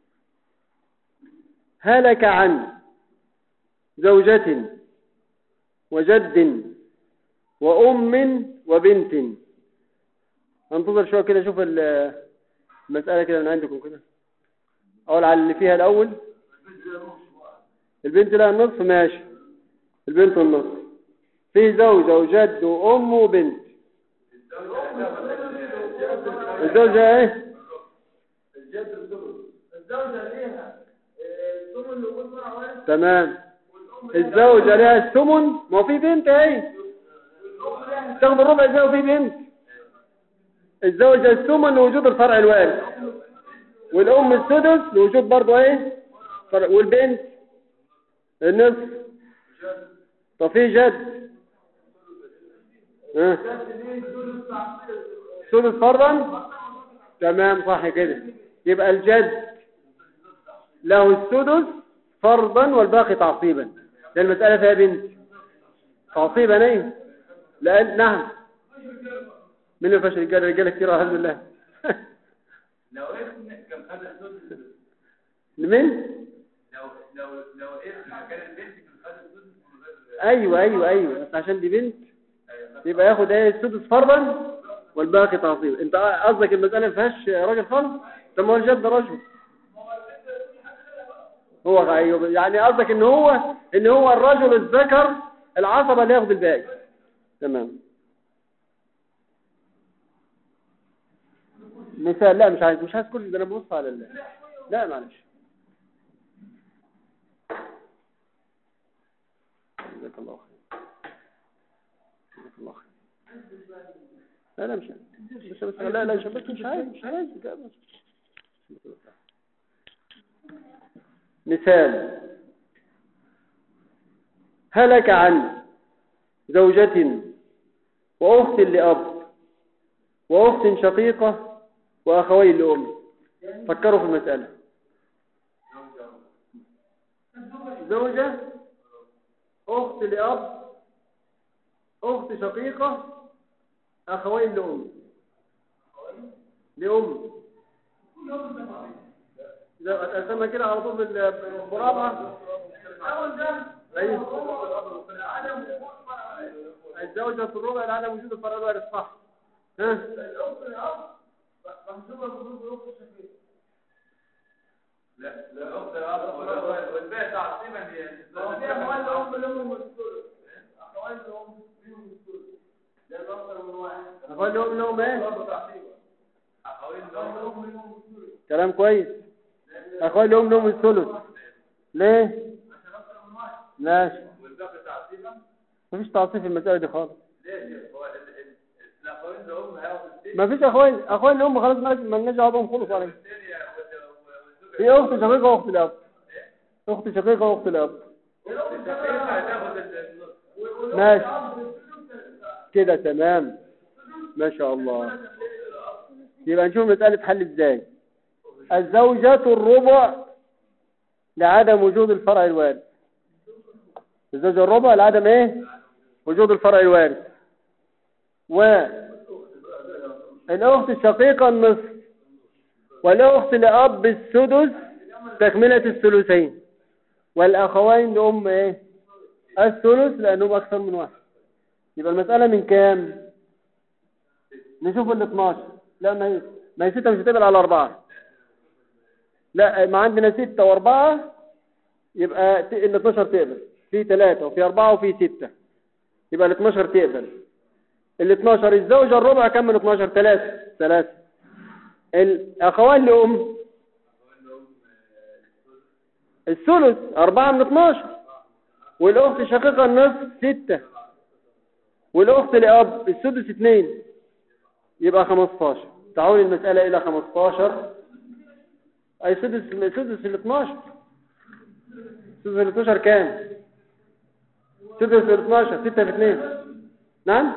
هلك عن زوجة وجد وأم وبنت انتظر شوية كده شوف ال- المسألة كده من عندكم كده أقول على اللي فيها الأول البنت لها النصف ماشي البنت النصف في زوجة وجد وأم وبنت الزوجة ايه الزوجة ليها آه، ثمن لوجود فرع وارث تمام الزوجة لها الثمن ما هو في بنت اهي تاخد الربع ازاي وفي بنت الزوجة الثمن لوجود الفرع الوارث والأم السدس لوجود برضه ايه فرع والبنت النصف طب في جد ها سدس فرضا تمام صح كده يبقى الجد له السدس فرضا والباقي تعصيبا ده المسألة فيها بنت تعصيبا ايه لأن نعم من اللي فاش رجال رجالة كتير الحمد لله لو ابن كان خد السدس لمن لو لو لو ابن مكان البنت كان خد السدس من غير ايوه ايوه ايوه بس عشان دي بنت يبقى ياخد ايه السدس فرضا والباقي تعصيبا انت قصدك المسألة ما فيهاش راجل خالص طب ما هو الجد رجل هو أيوة يعني قصدك ان هو ان هو الرجل الذكر العصبة اللي ياخد الباقي تمام مثال لا مش عايز مش عايز كل ده انا ببص على ال... لا معلش جزاك الله خير جزاك الله خير لا لا مش عايز بس بس لا لا مش بس مش عايز مش عايز مثال هلك عن زوجة وأخت لأب وأخت شقيقة وأخوين لأم فكروا في المسألة زوجة أخت لأب أخت شقيقة أخوين لأم لأم إذا أسمى كده على طول بالمرابعة أول ده أيوه عدم وجود فرع وارث الزوجة في الربع لعدم وجود الفرع الوارث صح ها الأخت الأب محسوبة بوجود الأخت الشقيقة لا لا اخت الاب والباقي تعصيبا يعني وفي أموال الأم لهم الثلث أخوات الأم لهم الثلث ده أكثر من واحد أقول لهم لهم ايه اخوين أخوات لهم الأم لهم الثلث كلام كويس أقول لهم لهم الثلث ليه عشان أكثر من واحد ماشي والباقي تعصيبا مفيش تعصيب في المسألة دي خالص ليه يا شيخ؟ هو ال- ال- الاخوين لهم هياخدوا الثلث مفيش أخوين أخوين الأم خلاص مالك- مالناش دعوة بهم خلص عليه والثانية والزوجة في أخت شقيقة وأخت الأب أخت شقيقة وأخت الأب الشقيقة هتاخد النص ماشي كده تمام ما شاء الله يبقى نشوف المسألة حل ازاي الزوجة الربع لعدم وجود الفرع الوارث الزوجة الربع لعدم ايه وجود الفرع الوارث والأخت الشقيقة النصف والأخت لأب السدس تكملة الثلثين والأخوين لأم ايه الثلث لأنهم أكثر من واحد يبقى المسألة من كام نشوف ال 12 لا ما هي ما هي 6 مش هتقبل على 4 لا ما عندنا 6 و4 يبقى ت- ال 12 تقبل في 3 وفي 4 وفي 6 يبقى ال 12 تقبل ال 12 الزوجة الربع كم من 12 3 3 الأخوان لأم الثلث 4 من 12 والأخت شقيقة النصف 6 والأخت لأب السدس 2 يبقى 15 تعود المسألة إلى 15 أي سدس سدس ال 12 سدس ال 12 كام؟ سدس ال 12 6 في 2 نعم؟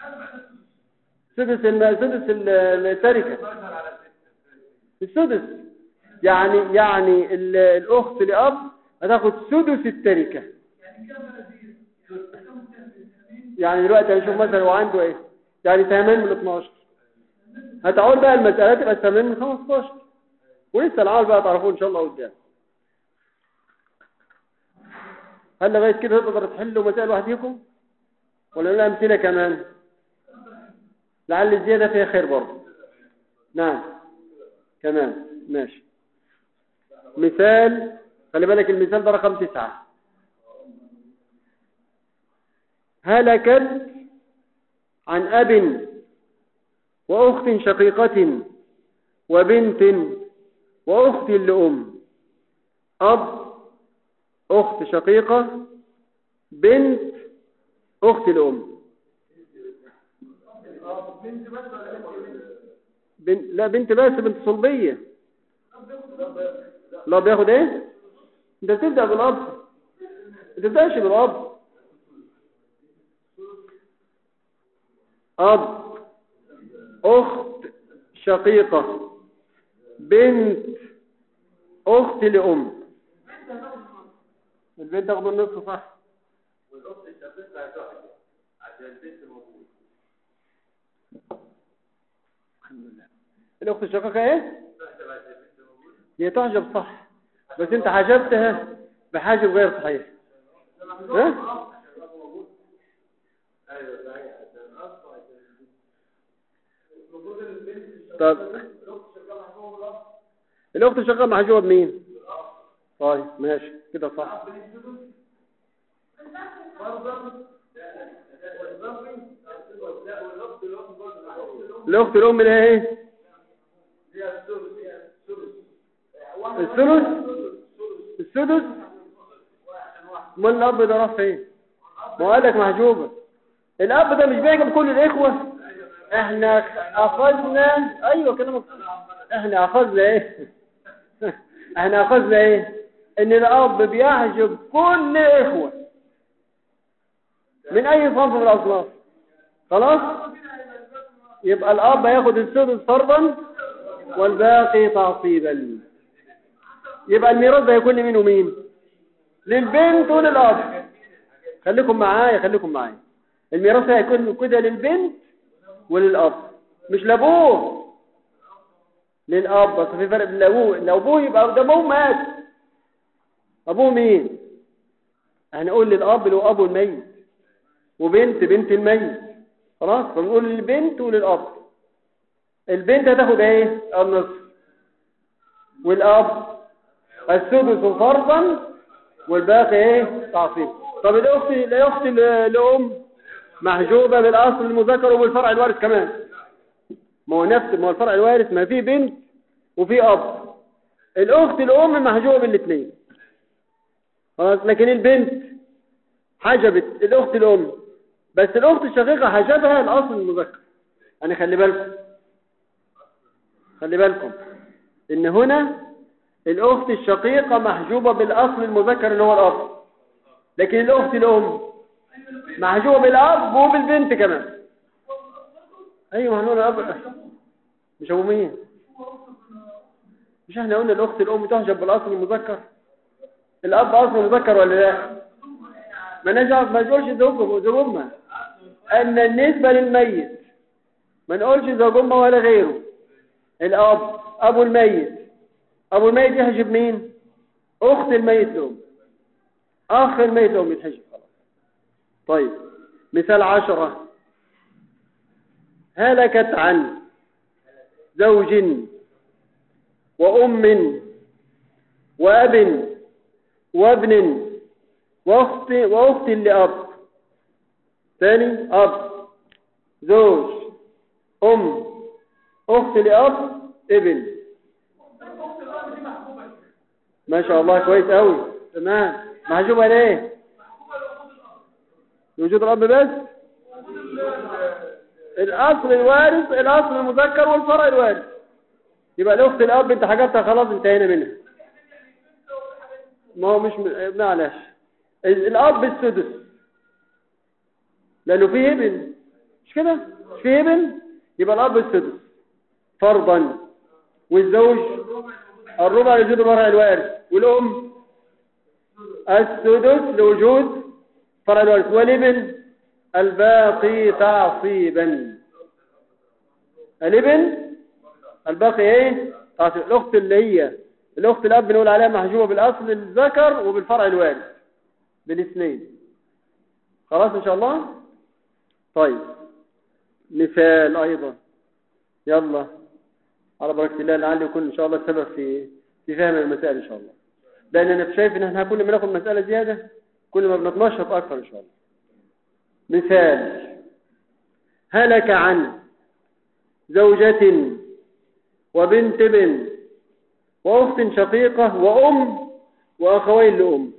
سدس ال سدس ال- التركة السدس يعني يعني ال- الأخت لأب هتاخد سدس التركة يعني دلوقتي هنشوف مثلا هو عنده ايه يعني 8 من 12 هتعود بقى المسألة تبقى 8 من 15 ولسه العمل بقى تعرفوه ان شاء الله قدام هل لغاية كده تقدر تحلوا مسائل وحديكم ولا لنا أمثلة كمان لعل الزيادة فيها خير برضه نعم كمان ماشي مثال خلي بالك المثال ده رقم تسعة هلكت عن أب وأخت شقيقة وبنت وأخت لأم أب أخت شقيقة بنت أخت لأم بنت بس ولا بنت بنت لا بنت بس بنت صلبية لا بياخد ايه انت بتبدأ بالأب انت بتبدأش بالأب أب أخت شقيقة بنت أخت لأم البنت تاخد النصف صح والاخت الشقيقه هتحجب عشان البنت موجود الأخت الشقيقة ايه تحجب عشان البنت موجود هي تحجب صح بس انت حجبتها بحاجب غير صحيح ها ايوه صحيح عشان الاخ وعشان البنت المفروض ان البنت طب الاخت شغاله محفوظه بالأب. الأخت الشقيقة محجوبة بمين طيب ماشي كده صح فرضا والباقي لا والاخت الاخت برضه معروف. الأخت الأم اللي هي ايه هي الثلث هي الثلث الثلث السدس امال الاب ده راح فين ما هو قال لك محجوبه الاب ده مش بيعجب كل الاخوه احنا اخذنا ايوه كلامك احنا اخذنا ايه احنا اخذنا ايه ان الاب بيحجب كل الاخوه من اي صنف من الاصناف خلاص يبقى الاب هياخد السدس فرضا والباقي تعصيبا يبقى الميراث ده هيكون لمين ومين للبنت وللاب خليكم معايا خليكم معايا الميراث ده هيكون كده للبنت وللاب مش لابوه للاب بس في فرق بين لابوه لو ابوه يبقى ده ابوه مات ابوه مين هنقول للاب اللي هو ابو الميت وبنت بنت الميت خلاص فبنقول للبنت وللاب البنت هتاخد ايه النصف والاب السدس فرضا والباقي ايه تعصيب طب الاخت الاخت ال- الام محجوبه بالاصل المذكر وبالفرع الوارث كمان ما هو نفس ما هو الفرع الوارث ما فيه بنت وفي اب الاخت الام محجوبه بالاثنين خلاص لكن البنت حجبت الاخت الام بس الاخت الشقيقه حجبها الاصل المذكر يعني خلي بالكم خلي بالكم ان هنا الاخت الشقيقه محجوبه بالاصل المذكر اللي هو الاب لكن الاخت الام محجوبه بالاب وبالبنت كمان ايوه هنقول الاب مش ابو مين مش احنا قلنا الاخت الام تحجب بالاصل المذكر الاب اصل مذكر ولا لا ما نجعل ما نقولش زوج زوج امه ان النسبه للميت ما نقولش زوج امه ولا غيره الاب ابو الميت ابو الميت يحجب مين اخت الميت لهم اخ الميت لهم يتحجب خلاص طيب مثال عشرة هلكت عن زوج وام واب وابن واخت واخت لاب ثاني اب زوج ام اخت لاب ابن ما شاء الله كويس قوي تمام محجوبه ليه وجود الاب بس الاصل الوارث الاصل المذكر والفرع الوارث يبقى الاخت الاب انت حجبتها خلاص انتهينا منها ما هو مش م- معلش ال- الاب السدس لانه فيه ابن مش كده مش فيه ابن يبقى الاب السدس فرضا والزوج الربع لوجود الفرع الوارث والام السدس لوجود فرع الوارث والابن الباقي تعصيبا الابن الباقي ايه تعصيب الاخت اللي هي الاخت الاب بنقول عليها محجوبه بالاصل الذكر وبالفرع الوارث بالاثنين خلاص ان شاء الله طيب مثال ايضا يلا على بركه الله لعل يكون ان شاء الله السبب في في فهم المسائل ان شاء الله لان انا شايف ان احنا كل ما ناخد مساله زياده كل ما بنتنشط اكثر ان شاء الله مثال هلك عن زوجة وبنت بن وأخت شقيقة وأم وأخوين لأم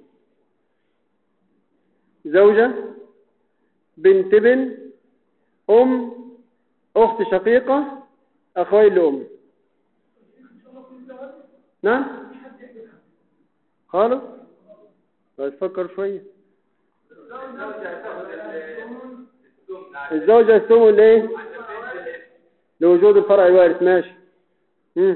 زوجة بنت بن أم أخت شقيقة أخوين لأم نعم خالص بس فكر شوية الزوجة الثمن ليه لوجود الفرع الوارث ماشي مم.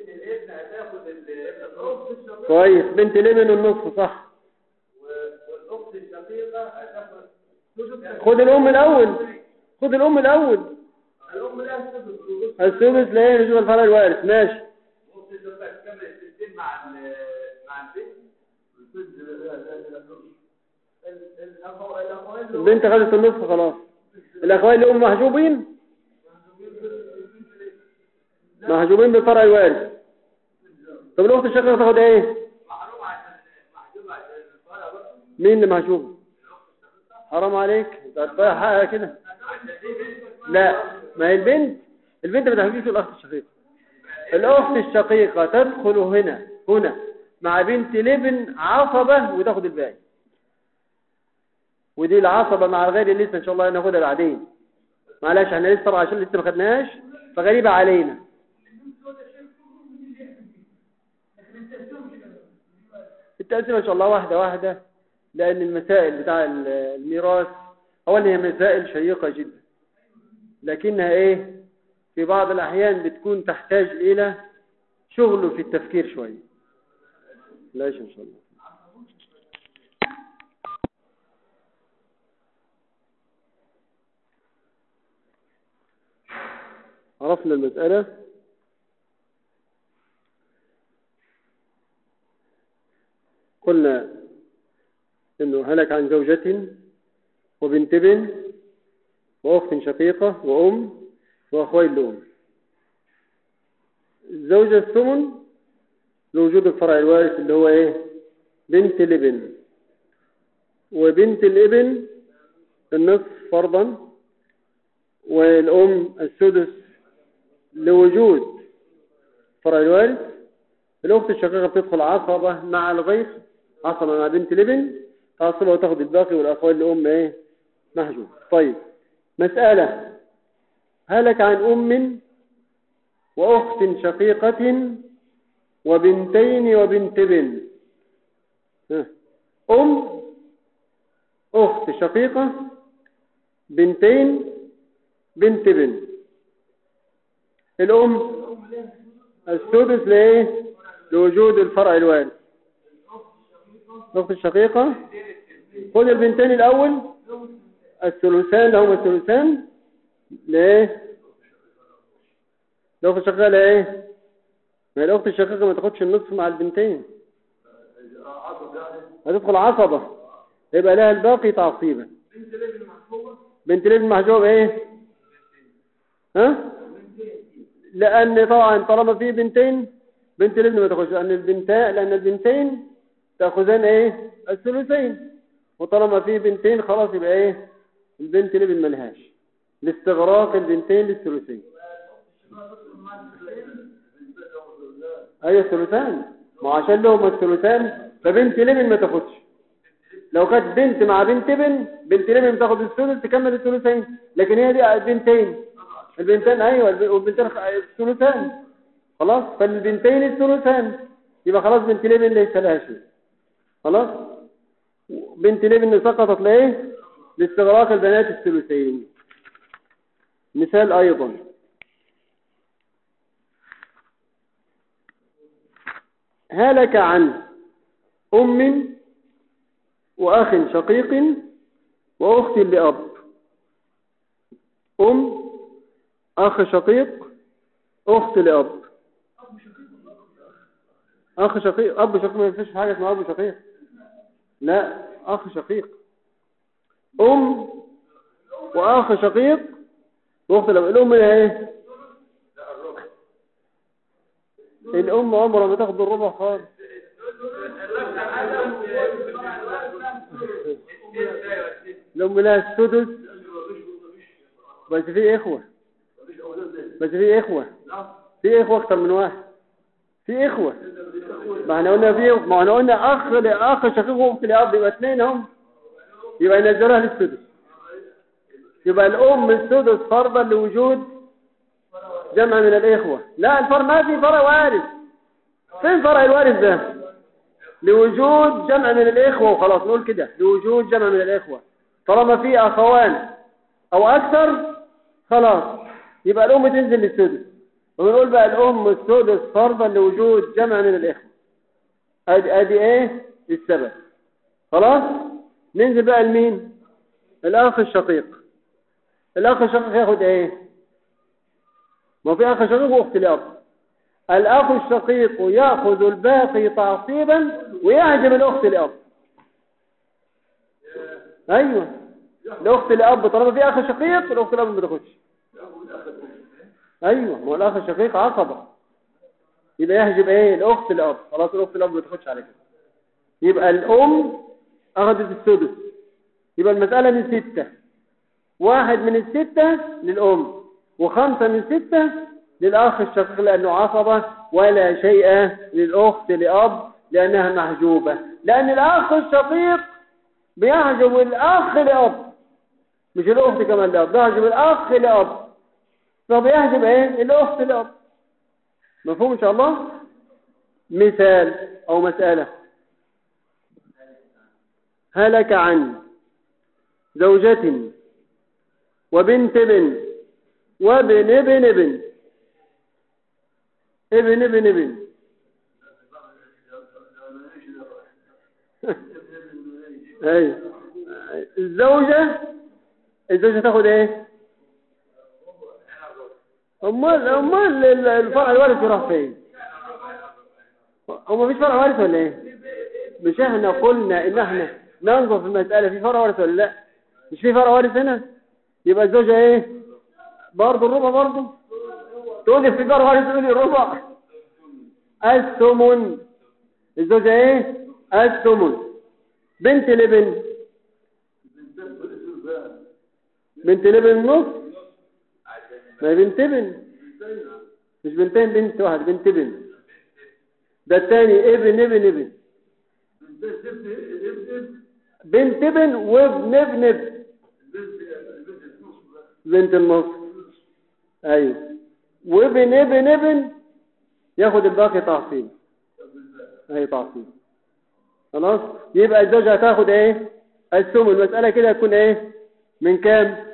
كويس بنت الابن النصف صح والاخت الشقيقه هتاخد خد الام الاول خد الام الاول الام لها سدس السدس ليه لوجود الفرع الوارث ماشي ممكن تبقى تكمل الستين مع ال مع البنت الاخوين البنت خدت النصف خلاص الاخوين الام محجوبين محجوبين بالفرع الوارث طب الاخت الشقيقه تاخد ايه محروم عشان محجوب عشان الفرع برضه مين اللي محجوب حرام عليك انت هتضيع حقها كده عشان دي بنت لا ما هي البنت البنت ما تحجبش الاخت الشقيقه الاخت الشقيقه تدخل هنا هنا مع بنت لبن عصبه وتاخد الباقي ودي العصبه مع الغير اللي لسه ان شاء الله هناخدها بعدين معلش احنا لسه طبعا عشان لسه ما خدناهاش فغريبه علينا التقسيم ان شاء الله واحده واحده لان المسائل بتاع الميراث اولا هي مسائل شيقه جدا لكنها ايه في بعض الاحيان بتكون تحتاج الى شغل في التفكير شويه لاش ان شاء الله عرفنا المسألة قلنا انه هلك عن زوجة وبنت بن واخت شقيقة وام واخوين لام الزوجة الثمن لوجود الفرع الوارث اللي هو ايه بنت الابن وبنت الابن النصف فرضا والام السدس لوجود فرع الوارث الاخت الشقيقة بتدخل عصبة مع الغير عصبة مع بنت الابن تعصبها وتاخد الباقي والاخوين لام ايه محجوب طيب مسألة هلك عن ام واخت شقيقة وبنتين وبنت بن ها. ام اخت شقيقة بنتين بنت بن الام السدس لايه لوجود الفرع الوارث الاخت الشقيقة خد البنتين الاول الثلثان هما الثلثان ليه الاخت الشقيقة لايه ما هي الاخت الشقيقة ما تاخدش النصف مع البنتين هتدخل عصبة يبقى لها الباقي تعصيبا بنت الابن محجوب ايه ها لان طبعا طالما في بنتين بنت الابن ما تاخدش لان البنتين لان البنتين تاخذان ايه الثلثين وطالما في بنتين خلاص يبقى ايه البنت الابن ملهاش لاستغراق البنتين للثلثين ايوه الثلثان ما عشان لهم الثلثان فبنت الابن ما تاخدش لو كانت بنت مع بنت ابن بنت الابن بتاخد الثلث تكمل الثلثين لكن هي دي بنتين البنتين ايوه والبنتين الثلثان خلاص فالبنتين الثلثان يبقى خلاص بنت الابن ليس لها شيء خلاص بنت الابن سقطت لايه لاستغراق البنات الثلثين مثال ايضا هلك عن ام واخ شقيق واخت لاب ام اخ شقيق اخت لاب اخ شقيق اب شقيق ما فيش حاجه اسمها اب شقيق لا اخ شقيق ام واخ شقيق واخت لاب الام هي ايه الام عمرها ما تاخد الربع خالص الام لها السدس بس في اخوة بس في اخوة في اخوة اكتر من واحد في اخوة ما احنا قلنا في ما احنا قلنا اخ لاخ شقيقهم في الاب يبقى اثنين هم يبقى ينزلوها للسدس يبقى الام السدس فرضا لوجود جمع من الاخوة لا الفرع ما في فرع وارث فين فرع الوارث ده لوجود جمع من الاخوة وخلاص نقول كده لوجود جمع من الاخوة طالما في اخوان او اكثر خلاص يبقى الام تنزل للسدس ونقول بقى الام السدس فرضا لوجود جمع من الاخوة ادي ادي ايه السبب خلاص ننزل بقى لمين الاخ الشقيق الاخ الشقيق ياخد ايه ما في اخ شقيق واخت الاب الاخ الشقيق ياخذ الباقي تعصيبا ويهجم الاخت الاب ايوه الاخت الاب طالما في اخ شقيق الاخت الاب ما تاخدش ايوه ما هو الاخ الشقيق عصبه يبقى يهجم ايه الاخت الاب خلاص الاخت الاب ما تاخدش على كده يبقى الام اخذت السدس يبقى المساله من سته واحد من السته للام وخمسه من سته للاخ الشقيق لانه عصبه ولا شيء للاخت لاب لانها محجوبه لان الاخ الشقيق بيحجب الاخ لاب مش الاخت كمان لاب بيحجب الاخ لاب فبيحجب ايه الاخت لاب مفهوم ان شاء الله مثال او مساله هلك عن زوجة وبنت ابن وابن ابن ابن ابن ابن ابن اي الزوجة الزوجة تاخد ايه امال امال الفرع الوارث يروح فين هو مفيش فرع وارث ولا ايه مش احنا قلنا ان احنا ننظر في المسألة في فرع وارث ولا لا مش في فرع وارث هنا يبقى الزوجة ايه برضه الربع برضه تقول لي في فرع وارث تقول لي الربع الثمن الزوجة ايه الثمن بنت لبن بنت لبن نص ما هي بنت ابن مش بنتين بنت واحد بنت ابن ده الثاني ابن ابن ابن بنت ابن وابن ابن ابن بنت النص ايوه وابن ابن ابن ياخد الباقي تعصيب اي تعصيب خلاص يبقى الزوجة هتاخد ايه الثمن المسألة كده هتكون ايه من كام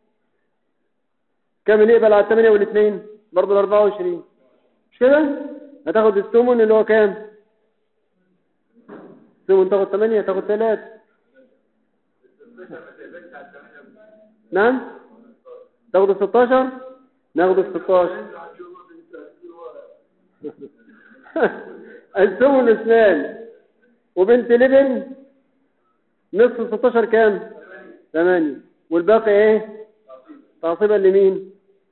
كام اللي يقبل على الثمانية والاثنين برضه الاربعة وعشرين مش كده هتاخد الثمن اللي هو كام الثمن تاخد ثمانية تاخد ثلاث نعم تاخد الستاشر ناخد الستاشر الثمن اثنان وبنت لبن نصف 16 كام ثمانية والباقي ايه تعصيبا لمين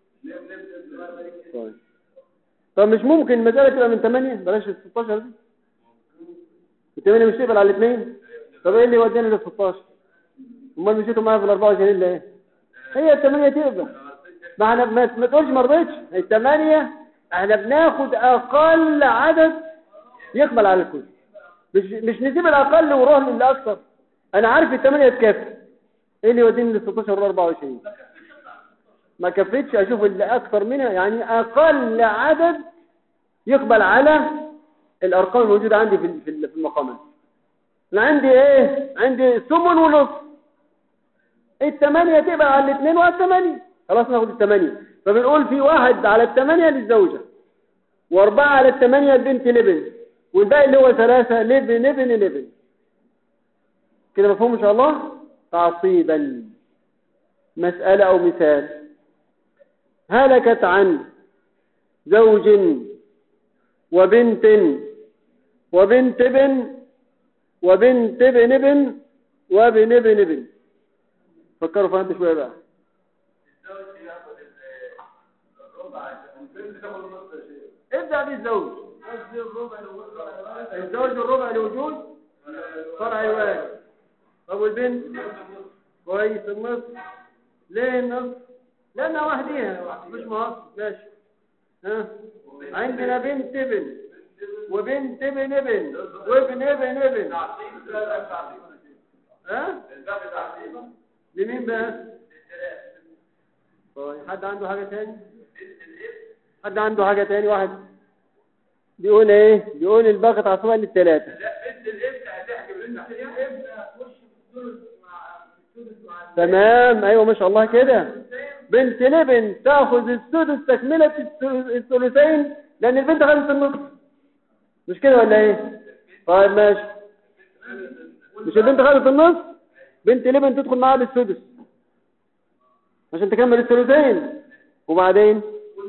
طيب طب مش ممكن المسألة تبقى من 8 بلاش ال 16 دي ال 8 مش تقبل على الاثنين طب ايه اللي يودينا لل 16 امال مشيتوا معايا في ال 24 ليه هي ال 8 تقبل ما احنا ما ما تقولش ما رضيتش ال 8 احنا بناخد اقل عدد يقبل على الكل مش مش نسيب الاقل ونروح للاكثر انا عارف الثمانية تكفي ايه اللي يوديني لل 16 وال 24 ما كفتش اشوف اللي اكثر منها يعني اقل عدد يقبل على الارقام الموجوده عندي في في في المقامات انا عندي ايه عندي ثمن ونص الثمانية تقبل على الاثنين وعلى الثمانية خلاص ناخد الثمانية فبنقول في واحد على الثمانية للزوجة واربعة على الثمانية البنت لبن والباقي اللي هو ثلاثة لبن لبن لبن كده مفهوم ان شاء الله تعصيبا مسألة او مثال هلكت عن زوج وبنت وبنت ابن وبنت ابن ابن وابن ابن ابن فكروا فهمت شوية بقى الزوج ياخد الربع البنت تاخد النص يا شيخ ابدأ بالزوج قصدي الربع لو وقع الزوج الربع لوجود فرع الوارث طب والبنت كويس النصف ليه النصف لانها وحديها مش مقص ماشي ها عندنا بنت ابن وبنت ابن ابن وابن ابن ابن ها لمين بقى طيب حد عنده حاجة تاني حد عنده حاجة تاني واحد بيقول ايه بيقول الباقي تعصبها للثلاثة تمام ايوه ما شاء الله كده بنت لبن تاخذ السدس تكملة الثل- الثلثين لان البنت خدت النص مش كده ولا ايه طيب ماشي مش البنت خدت النص بنت لبن تدخل معاها بالسدس عشان تكمل الثلثين وبعدين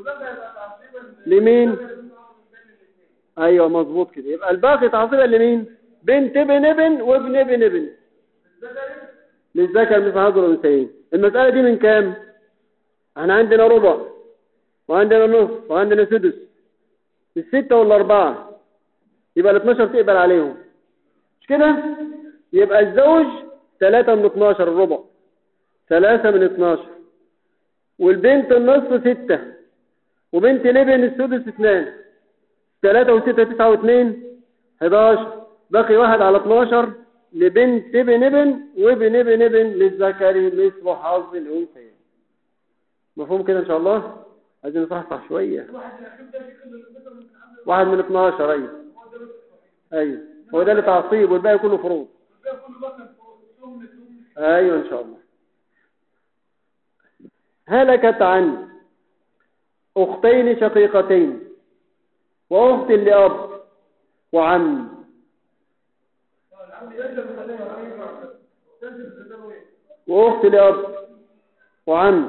لمين ايوه مظبوط كده يبقى الباقي تعصيبا لمين بنت ابن ابن وابن ابن ابن للذكر مثل هذا الانثيين المساله دي من كام احنا عندنا ربع وعندنا نصف وعندنا سدس الستة والأربعة يبقى ال 12 تقبل عليهم مش كده يبقى الزوج 3 من 12 الربع 3 من 12 والبنت النصف 6 وبنت لبن السدس 2 3 و6 9 و2 11 باقي واحد على 12 لبنت ابن ابن وابن ابن ابن للذكر مثل حظ الانثيين مفهوم كده ان شاء الله عايزين نصحصح شويه واحد من 12 ايوه ايوه هو ده اللي تعصيب والباقي كله فروض ايوه ان شاء الله هلكت عن اختين شقيقتين واخت لاب وعم واخت لاب وعم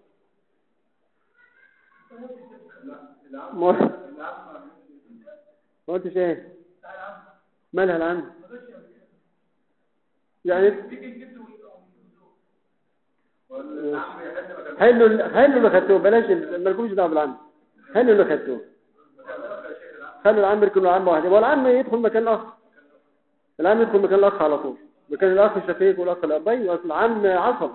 ما ما قلتش ايه مالها العم يعني حلوا حلوا اللي خدتوه بلاش ما لكمش دعوه بالعم حلوا اللي خدتوه خلوا العم يركنوا عم واحد هو العم يدخل مكان الاخ العم يدخل مكان الاخ على طول مكان الاخ الشقيق والاخ الابي واصل العم عصب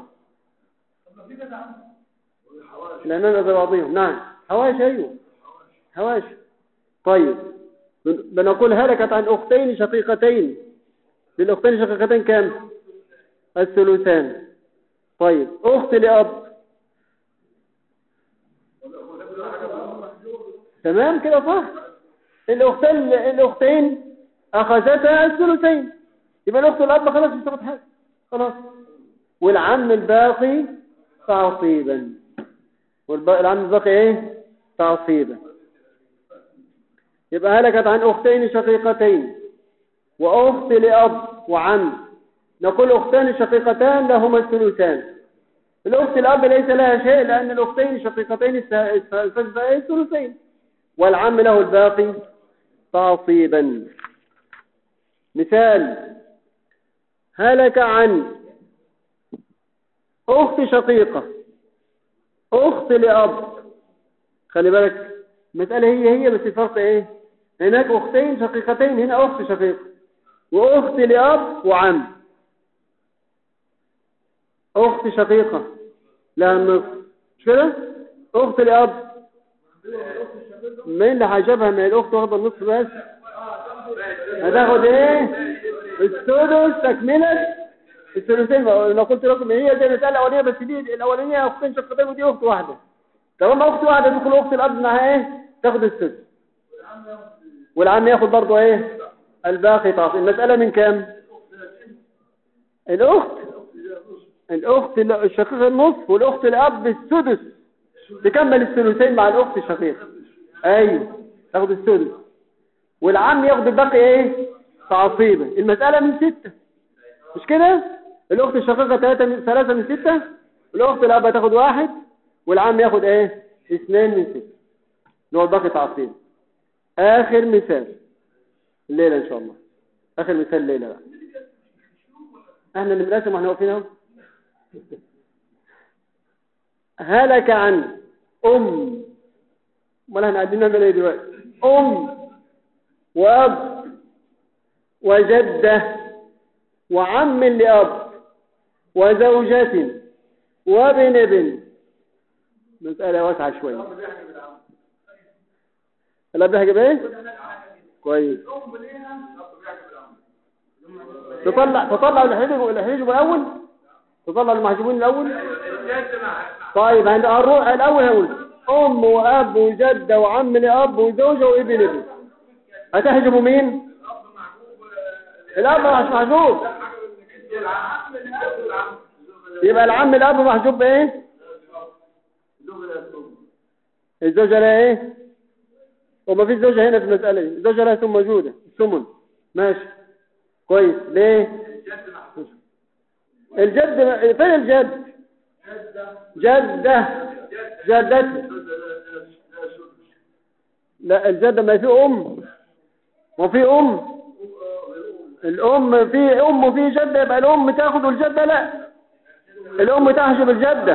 لاننا زي بعضهم نعم حواش ايوه حواش طيب بن- بنقول هلكت عن اختين شقيقتين للاختين شقيقتين كام الثلثان طيب اخت لاب تمام كده صح الاختين الاختين اخذتا الثلثين يبقى الاخت الاب خلاص مش هتاخد حاجه خلاص والعم الباقي تعصيبا والعم الباقي ايه تعصيبا يبقى هلكت عن اختين شقيقتين واخت لاب وعم نقول اختان شقيقتان لهما الثلثان الاخت الاب ليس لها شيء لان الاختين شقيقتين الس- الس- الثلثين والعم له الباقي تعصيبا مثال هلك عن اخت شقيقة اخت لاب خلي بالك المسألة هي هي بس الفرق ايه هناك اختين شقيقتين هنا اخت شقيقة واخت لاب وعم اخت شقيقة لها النصف مش كده اخت لاب مين اللي هيجيبها من الاخت واخده النصف بس هتاخد ايه السدس تكملة الثلثين لو قلت لكم هي زي المسألة الأولانية بس دي الأولانية أختين شقتين ودي أخت واحدة طالما أخت واحدة تدخل أخت الأب معاها إيه تاخد السدس والعم ياخد برضه إيه الباقي تعطي المسألة من كام الأخت الأخت الشقيقة النصف والأخت الأب السدس تكمل الثلثين مع الأخت الشقيقة أيوه تاخد السدس والعم ياخد الباقي إيه تعصيبا المسألة من ستة مش كده الاخت الشقيقه ثلاثة من ثلاثة من ستة الاخت الاب هتاخد واحد والعم ياخد ايه اثنين من ستة اللي هو الباقي تعصيب اخر مثال الليله ان شاء الله اخر مثال الليله بقى احنا اللي بنرسم واحنا واقفين اهو هلك عن ام امال احنا قاعدين نعمل ايه دلوقتي ام واب وجده وعم لأب وزوجة وابن ابن مسألة واسعة شوية الأب بيحجب ايه كويس الام ليها الاب بيحجب العم تطلع تطلع الحجب الحجب الأول تطلع المحجوبين الأول الجد مع طيب عند الروح الأول هقول أم وأب وجدة وعم لأب وزوجة وابن ابن هتحجبوا مين؟ الأب مش محجوب العم الاب العم يبقى العم الأب محجوب بإيه؟ الزوجة لها إيه؟ وما فيش زوجة هنا في المسألة دي الزوجة لها ثم موجودة الثمن ماشي كويس ليه؟ الجد فين الجد؟ جدة جدتي لا الجدة ما في أم ما في أم الأم في أم وفي جدة يبقى الأم تاخد والجدة لا الأم تحجب الجدة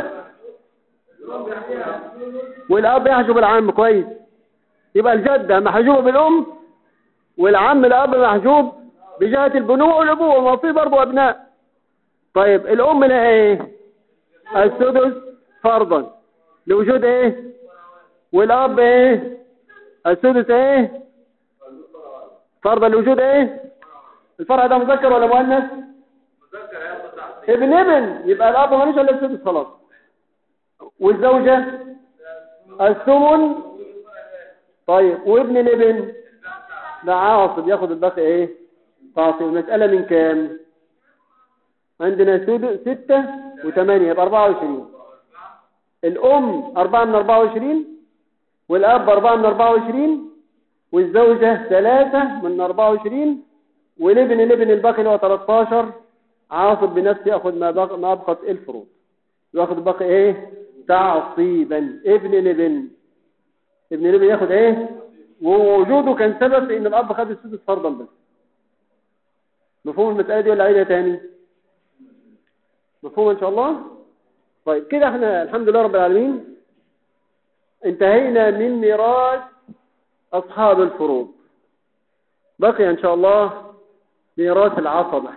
والأب يحجب العم كويس يبقى الجدة محجوبة بالأم والعم الأب محجوب بجهة البنوة والأبوة ما في برضه أبناء طيب الأم لها إيه السدس فرضا لوجود إيه والأب إيه السدس إيه فرضا لوجود إيه الفرع ده مذكر ولا مؤنث مذكر يا صاحبي ابن ابن يبقى الأب مالوش إلا السدس خلاص والزوجة الثمن طيب وابن الابن ده عاصب ياخد الباقي ايه تعصيب المسألة من كام عندنا سد- ستة وثمانية يبقى أربعة وعشرين الأم أربعة من أربعة وعشرين والأب أربعة من أربعة وعشرين والزوجة ثلاثة من أربعة وعشرين والابن الابن الباقي اللي هو 13 عاصب بنفسه ياخد ما بق- ما أبقت الفروض ياخد باقي ايه تعصيبا ابن الابن ابن الابن ياخد ايه ووجوده كان سبب في ان الاب خد السدس فرضا بس مفهوم المسألة دي ولا عيدها تاني مفهوم ان شاء الله طيب كده احنا الحمد لله رب العالمين انتهينا من ميراث اصحاب الفروض بقي ان شاء الله ميراث العصبة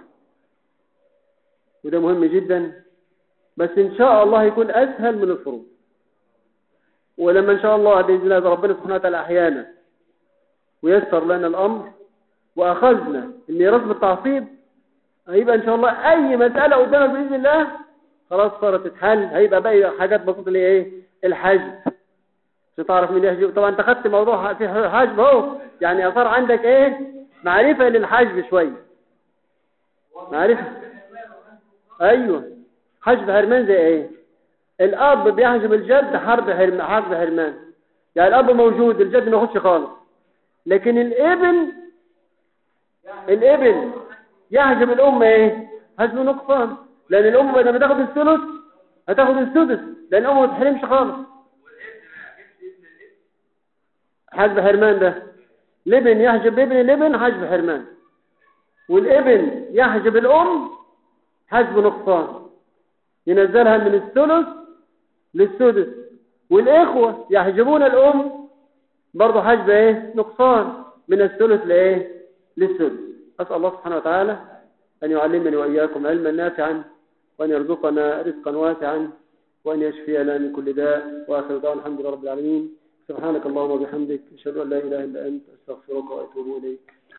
وده مهم جدا بس ان شاء الله يكون اسهل من الفروض ولما ان شاء الله باذن الله ربنا سبحانه وتعالى احيانا ويسر لنا الامر واخذنا الميراث بالتعصيب هيبقى ان شاء الله اي مساله قدامك باذن الله خلاص صارت تتحل هيبقى باقي حاجات بسيطه اللي هي ايه الحجب عشان تعرف مين يحجب طبعا انت خدت موضوع في حجب اهو يعني صار عندك ايه معرفه للحجب شويه معرفه ايوه حجب حرمان زي ايه الاب بيحجب الجد حرب حرمان حرب حرمان يعني الاب موجود الجد ما ياخدش خالص لكن الابن الابن يحجب الام ايه حجب نقصان لان الام بدل ما تاخد الثلث هتاخد السدس لان الام ما تحرمش خالص حجب حرمان ده الابن يحجب ابن الابن حجب حرمان والابن يحجب الام حجب نقصان ينزلها من الثلث للسدس والإخوة يحجبون الأم برضو حجب إيه نقصان من الثلث لإيه للسدس أسأل الله سبحانه وتعالى أن يعلمني وإياكم علما نافعا وأن يرزقنا رزقا واسعا وأن يشفينا من كل داء وآخر دعوانا الحمد لله رب العالمين سبحانك اللهم وبحمدك أشهد أن لا إله إلا أنت أستغفرك وأتوب إليك